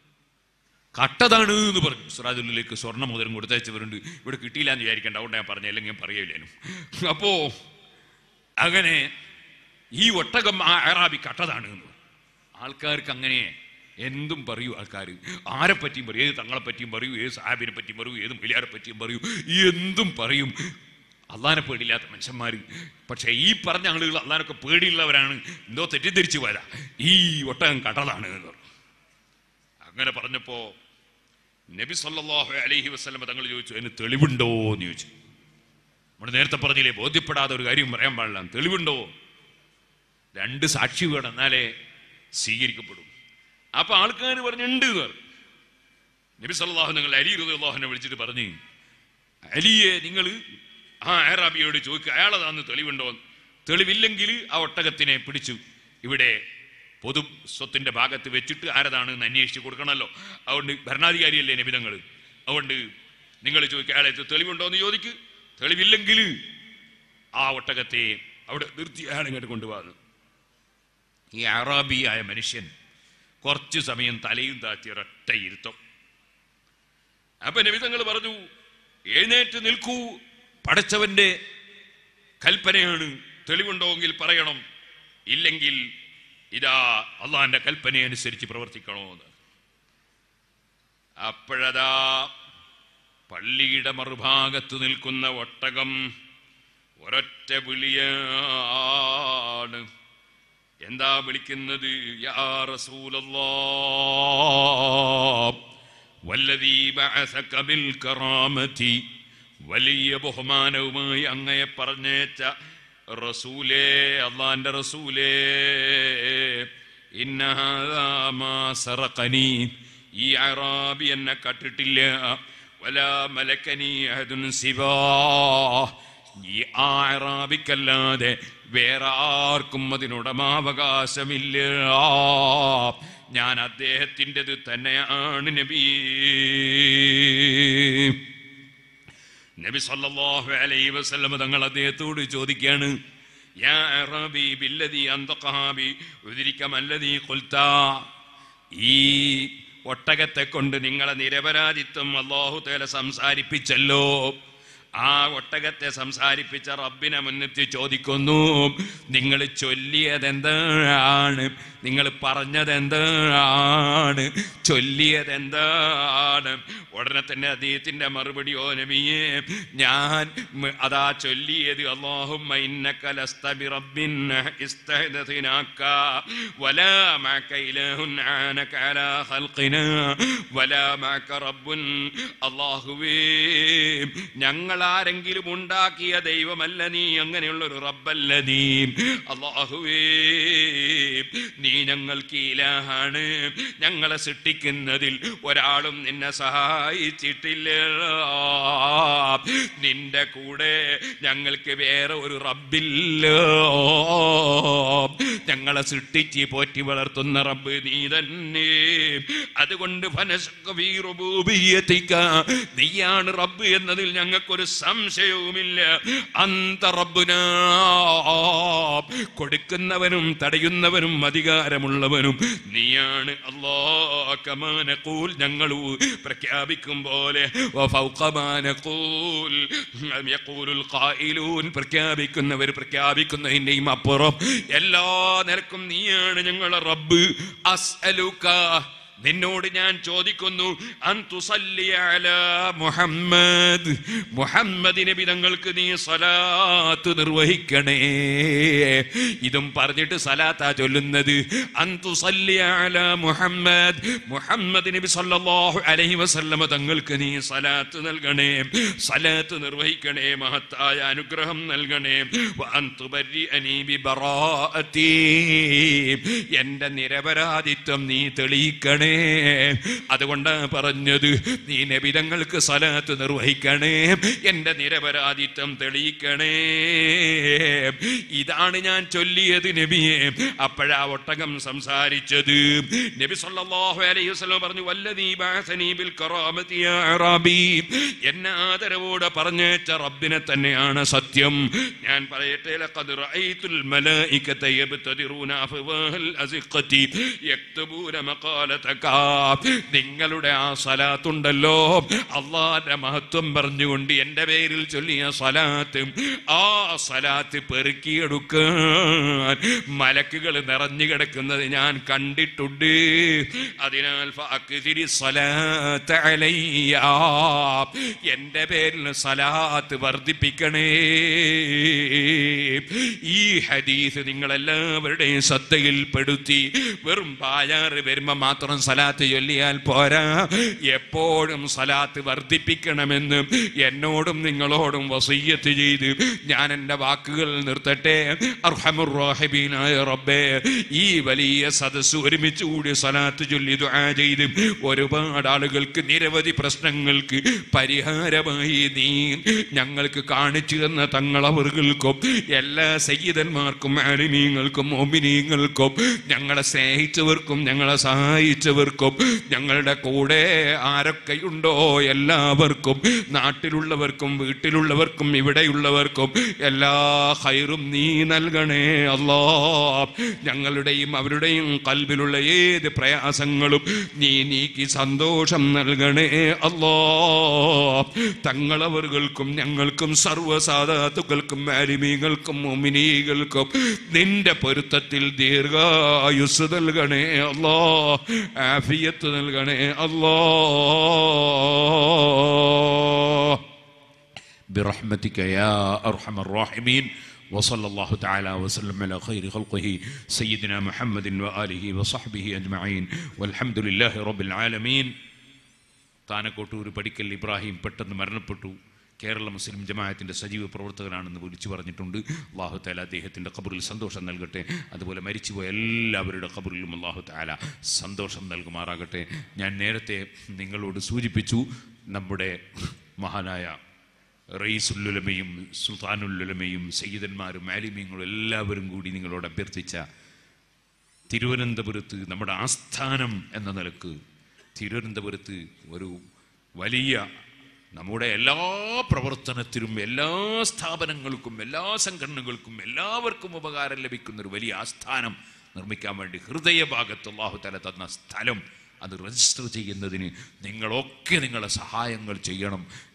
Speaker 1: കട്ടതാണ് എന്ന് പറഞ്ഞു സിറാജുല്ലിലേക്ക് സ്വർണ്ണ മോതിരം കൊടുത്തയച്ചവരുണ്ട് ഇവിടെ കിട്ടിയില്ല എന്ന് വിചാരിക്കേണ്ട അതുകൊണ്ട് ഞാൻ പറഞ്ഞ അല്ലെങ്കിൽ പറയില്ലേനും അപ്പോ അങ്ങനെ ഈ ഒട്ടകം ആ അറാബി കട്ടതാണ് എന്ന് പറഞ്ഞു. ആൾക്കാർക്ക് അങ്ങനെ എന്തും പറയൂ ആൾക്കാർ ആരെ പറ്റിയും പറയും ഏത് തങ്ങളെ പറ്റിയും പറയൂ ഏത് സാഹിബിനെ പറ്റിയും പറയൂ ഏത് മുലിയാരെ പറ്റിയും പറയൂ എന്തും പറയും അള്ളാനെ പേടിയില്ലാത്ത മനുഷ്യന്മാർ പക്ഷേ ഈ പറഞ്ഞ ആളുകൾ അള്ളാനൊക്കെ പേടിയുള്ളവരാണ് എന്തോ തെറ്റിദ്ധരിച്ചു പോയതാ ഈ ഒട്ടകം കട്ടതാണ് എന്ന് പറഞ്ഞു അങ്ങനെ പറഞ്ഞപ്പോ നബി സല്ലല്ലാഹു അലൈഹി വസല്ലം തങ്ങൾ ചോദിച്ചു അതിന് തെളിവുണ്ടോ എന്ന് ചോദിച്ചു നമ്മൾ നേരത്തെ പറഞ്ഞില്ലേ ബോധ്യപ്പെടാതെ ഒരു കാര്യം പറയാൻ പാടില്ല തെളിവുണ്ടോ രണ്ട് സാക്ഷി വേണം എന്നാലേ സ്വീകരിക്കപ്പെടും അപ്പൊ ആൾക്കാർ പറഞ്ഞുണ്ട് എന്ന് പറഞ്ഞു നബി സല്ലല്ലാഹു നിങ്ങൾ അലി റളിയല്ലാഹുവിനെ വിളിച്ചിട്ട് പറഞ്ഞു അലിയെ നിങ്ങൾ ആ ആറാബിയോട് ചോദിക്കുക അയാളതാന്ന് തെളിവുണ്ടോ തെളിവില്ലെങ്കിൽ ആ ഒട്ടകത്തിനെ പിടിച്ചു ഇവിടെ പൊതു സ്വത്തിന്റെ ഭാഗത്ത് വെച്ചിട്ട് ആരതാണ് എന്ന് അന്വേഷിച്ച് കൊടുക്കണമല്ലോ അതുകൊണ്ട് ഭരണാധികാരിയല്ലേ നിബിധങ്ങൾ അതുകൊണ്ട് നിങ്ങൾ ചോദിക്കുക അയാളെ തെളിവുണ്ടോ എന്ന് ചോദിക്ക് തെളിവില്ലെങ്കിൽ ആ ഒട്ടകത്തെ അവിടെ നിർത്തി അയാൾ ഇങ്ങോട്ട് കൊണ്ടുപോകുന്നു ഈ അറാബിയായ മനുഷ്യൻ കുറച്ചു സമയം തലയും താത്തി ഒരൊറ്റ ഇരുത്തം അപ്പൊ നബിതങ്ങൾ പറഞ്ഞു എഴുന്നേറ്റ് നിൽക്കൂ പടച്ചവന്റെ കൽപ്പനയാണ് തെളിവുണ്ടോയെങ്കിൽ പറയണം ഇല്ലെങ്കിൽ ഇതാ അള്ളാന്റെ കൽപ്പനയനുസരിച്ച് പ്രവർത്തിക്കണമെന്ന് അപ്പോഴതാ പള്ളിയുടെ മറുഭാഗത്ത് നിൽക്കുന്ന ഒട്ടകം ഒരൊറ്റ വിളിയാണ് എന്താ വിളിക്കുന്നത് യാ റസൂലല്ലാ വല്ലതീ ബഅസക ബിൽ കറാമതി വലിയ ബഹുമാനവുമായി അങ്ങയെ പറഞ്ഞേച്ച റസൂലേ അള്ളാന്റെ റസൂലേ ഇന്ന ഹാദാ മാ സറഖനി ഈ അറാബി എന്നെ കട്ടിട്ടില്ല വല മലക്കനി അഹദുൻ സിവാ ഈ ആ അറാബിക്കല്ലാതെ വേറെ ആർക്കും അതിനുടമാവകാശമില്ല ഞാൻ അദ്ദേഹത്തിൻ്റെത് തന്നെയാണ് നബി നബി സല്ലല്ലാഹു അലൈഹി വസല്ലം തങ്ങൾ അദ്ദേഹത്തോട് ചോദിക്കുകയാണ് യാ അറബി ബില്ലദി അന്തഖഹാബി ഉദ്രിക മല്ലദി ഖുൽത ഈ ഒട്ടകത്തെ കൊണ്ട് നിങ്ങളെ നിരപരാധിത്വം അല്ലാഹു തആല സംസാരിപ്പിച്ചല്ലോ ആ ഒട്ടകത്തെ സംസാരിപ്പിച്ച റബ്ബിനെ മുന്നിട്ട് ചോദിക്കുന്നു നിങ്ങൾ ചൊല്ലിയത് എന്താണ് നിങ്ങൾ പറഞ്ഞത് എന്താണ് ചൊല്ലിയത് എന്താണ് ഉടനെ തന്നെ അദ്ദേഹത്തിന്റെ മറുപടി ഓ നബിയെ ഞാൻ മ- അതാ ചൊല്ലിയത് അല്ലാഹുമ്മ ഇന്നക ലസ്ത ബിറബ്ബിൻ ഇസ്തഹദതിനാക വലാ മഅക ഇലാഹുൻ ആനക അലാ ഖൽഖിനാ വലാ മഅക റബ്ബുൻ അല്ലാഹുവേ ഞങ്ങൾ ആരെങ്കിലും ഉണ്ടാക്കിയ ദൈവമല്ല നീ അങ്ങനെയുള്ള ഒരു റബ്ബല്ല നീ അല്ലാഹുവേ നീ ഞങ്ങൾക്ക് ഇലാഹാണ് ഞങ്ങളെ സൃഷ്ടിക്കുന്നതിൽ ഒരാളും നിന്നെ സഹായിച്ചിട്ടില്ല നിന്റെ കൂടെ ഞങ്ങൾക്ക് വേറെ ഒരു റബ്ബില്ല ഞങ്ങളെ സൃഷ്ടിച്ച് പോറ്റി വളർത്തുന്ന റബ്ബ് നീ തന്നെ അതുകൊണ്ട് ഫനസ്ക ഫീ റുബൂബിയ്യതിക. നീയാണ് റബ്ബ് എന്നതിൽ ഞങ്ങൾക്കൊരു സംശയവുമില്ല അന്ത റബ്ബുനാ കൊടുക്കുന്നവനും തടയുന്നവനും അധികാരമുള്ളവനും നീയാണ് അള്ളാഹ് ഞങ്ങൾ പ്രഖ്യാപിക്കും പോലെ വഫൗഖ മാ നഖൂൽ യഖൂലുൽ ഖായിലൂൻ പ്രഖ്യാപിക്കുന്നവർ പ്രഖ്യാപിക്കുന്നതിന്റെയും അപ്പുറം എല്ലാ നിലക്കും നീയാണ് ഞങ്ങളെ റബ്ബ് അസ്അലുക നിന്നോട് ഞാൻ ചോദിക്കുന്നു അൻതുസല്ലി അലാ മുഹമ്മദ് മുഹമ്മദ് നബി തങ്ങൾക്ക് നീ സലാത്ത് നിർവഹിക്കണേ ഇതും പറഞ്ഞിട്ട് സലാത്താ ചൊല്ലുന്നത് അൻതുസല്ലി അലാ മുഹമ്മദ് മുഹമ്മദ് നബി സല്ലല്ലാഹു അലൈഹി വസല്ലമ തങ്ങൾക്ക് നീ സലാത്ത് നൽകണേ സലാത്ത് നിർവഹിക്കണേ മഹത്തായ അനുഗ്രഹം നൽകണേ വഅൻതുബരിഅനി ബിബറാഅതി എന്റെ നിരപരാധിത്വം നീ തെളിയിക്കണേ അതുകൊണ്ടാണ് പറഞ്ഞത് നീ നബിതങ്ങൾക്ക് സലാത്ത് നിർവഹിക്കണേ എന്റെ നിരപരാധിത്വം തെളിയിക്കണേ ഇതാണ് ഞാൻ ചൊല്ലിയത് നബിയെ അപ്പോഴാ ഒട്ടകം സംസാരിച്ചത് നബി സല്ലല്ലാഹു അലൈഹി വസല്ലം പറഞ്ഞു വല്ലദീ ബഅസനീ ബിൽ കറാമത്തി യാ അറാബി എന്നെ ആദരവോടെ പറഞ്ഞേച്ച റബ്ബിനെ തന്നെയാണ് സത്യം ഞാൻ പറയട്ടെ ലഖദ് റഅയ്തുൽ മലായികത യബ്തദിറൂന അഫ്വാഹൽ അസിഖതി യക്തുബൂന മഖാലതക നിങ്ങളുടെ ആ സലാത്തുണ്ടല്ലോ അള്ളാന്റെ മഹത്വം പറഞ്ഞുകൊണ്ട് എൻ്റെ പേരിൽ ചൊല്ലിയ സലാത്ത് ആ സലാത്ത് പെറുക്കിയെടുക്കാൻ മലക്കുകൾ നിറഞ്ഞു കിടക്കുന്നത് ഞാൻ കണ്ടിട്ടുണ്ട് അതിനാൽ ഫഅക്സിരി സലാത്ത് അലയ്യ. എൻ്റെ പേരിൽ സലാത്ത് വർദ്ധിപ്പിക്കണേ ഈ ഹദീസ് നിങ്ങളെല്ലാവരുടെയും ശ്രദ്ധയിൽപ്പെടുത്തി വെറും പായാറ് വരുമ്പോ മാത്രം സലാത്ത് ചൊല്ലിയാൽ പോരാ എപ്പോഴും സലാത്ത് വർദ്ധിപ്പിക്കണമെന്ന് എന്നോടും നിങ്ങളോടും വസയ്യത്ത് ചെയ്ത് ഞാൻ എൻ്റെ വാക്കുകൾ നിർത്തട്ടെ അർഹമുറാഹിബീനായ റബ്ബേ ഈ വലിയ സദസ്സ് ഒരുമിച്ച് കൂടി സലാത്ത് ചൊല്ലി ദുആ ചെയ്ത് ഒരുപാട് ആളുകൾക്ക് നിരവധി പ്രശ്നങ്ങൾക്ക് പരിഹാരമായി നീ ഞങ്ങൾക്ക് കാണിച്ചു തന്ന തങ്ങളവർകൾക്കും എല്ലാ സയ്യിദന്മാർക്കും ആലിമീങ്ങൾക്കും ഒമിനീങ്ങൾക്കും ഞങ്ങളെ സ്നേഹിച്ചവർക്കും ഞങ്ങളെ സഹായിച്ചവർക്കും ഞങ്ങളുടെ കൂടെ ആരൊക്കെയുണ്ടോ എല്ലാവർക്കും നാട്ടിലുള്ളവർക്കും വീട്ടിലുള്ളവർക്കും ഇവിടെയുള്ളവർക്കും എല്ലാ ഹൈറും നീ നൽകണേ അല്ലാ ഞങ്ങളുടെയും അവരുടെയും കൽബിലുള്ള ഏത് പ്രയാസങ്ങളും നീ നീക്കി സന്തോഷം നൽകണേ അല്ലാ തങ്ങളവർകൾക്കും ഞങ്ങൾക്കും സർവ്വസാധാത്തുക്കൾക്കും ആലിമീങ്ങൾക്കും മുമിനീകൾക്കും നിന്റെ പൊരുത്തത്തിൽ ദീർഘായുസ് നൽകണേ അല്ലാ ആഫിയത്ത് നൽകണേ അല്ലാ برحمتك يا أرحم الراحمين وصلى الله تعالى وسلم على خير خلقه سيدنا محمد وآله وصحبه أجمعين والحمد لله رب العالمين താനക്കോട്ടൂർ പടിക്കൽ ഇബ്രാഹിം പെട്ടെന്ന് മരണപ്പെട്ടു കേരള മുസ്ലിം ജമാഅത്തിൻ്റെ സജീവ പ്രവർത്തകനാണെന്ന് വിളിച്ചു പറഞ്ഞിട്ടുണ്ട് അള്ളാഹു താല അദ്ദേഹത്തിൻ്റെ ഖബറിൽ സന്തോഷം നൽകട്ടെ അതുപോലെ മരിച്ചുപോയ എല്ലാവരുടെ ഖബറിലും അള്ളാഹു താല സന്തോഷം നൽകുമാറാകട്ടെ ഞാൻ നേരത്തെ നിങ്ങളോട് സൂചിപ്പിച്ചു നമ്മുടെ മഹാനായ റയീസുല്ലുലമയും സുൽത്താനുല്ലുലമയും സയ്യിദന്മാരും ആലിമീങ്ങളും എല്ലാവരും കൂടി നിങ്ങളോട് അഭ്യർത്ഥിച്ച തിരുവനന്തപുരത്ത് നമ്മുടെ ആസ്ഥാനം എന്ന നിലക്ക് തിരുവനന്തപുരത്ത് ഒരു വലിയ നമ്മുടെ എല്ലാ പ്രവർത്തനത്തിലും എല്ലാ സ്ഥാപനങ്ങൾക്കും എല്ലാ സംഘടനകൾക്കും എല്ലാവർക്കും ഉപകാരം ലഭിക്കുന്ന ഒരു വലിയ ആസ്ഥാനം നിർമ്മിക്കാൻ വേണ്ടി ഹൃദയഭാഗത്ത് അള്ളാഹു തല തന്ന സ്ഥലം അത് രജിസ്റ്റർ ചെയ്യുന്നതിന് നിങ്ങളൊക്കെ നിങ്ങളെ സഹായങ്ങൾ ചെയ്യണം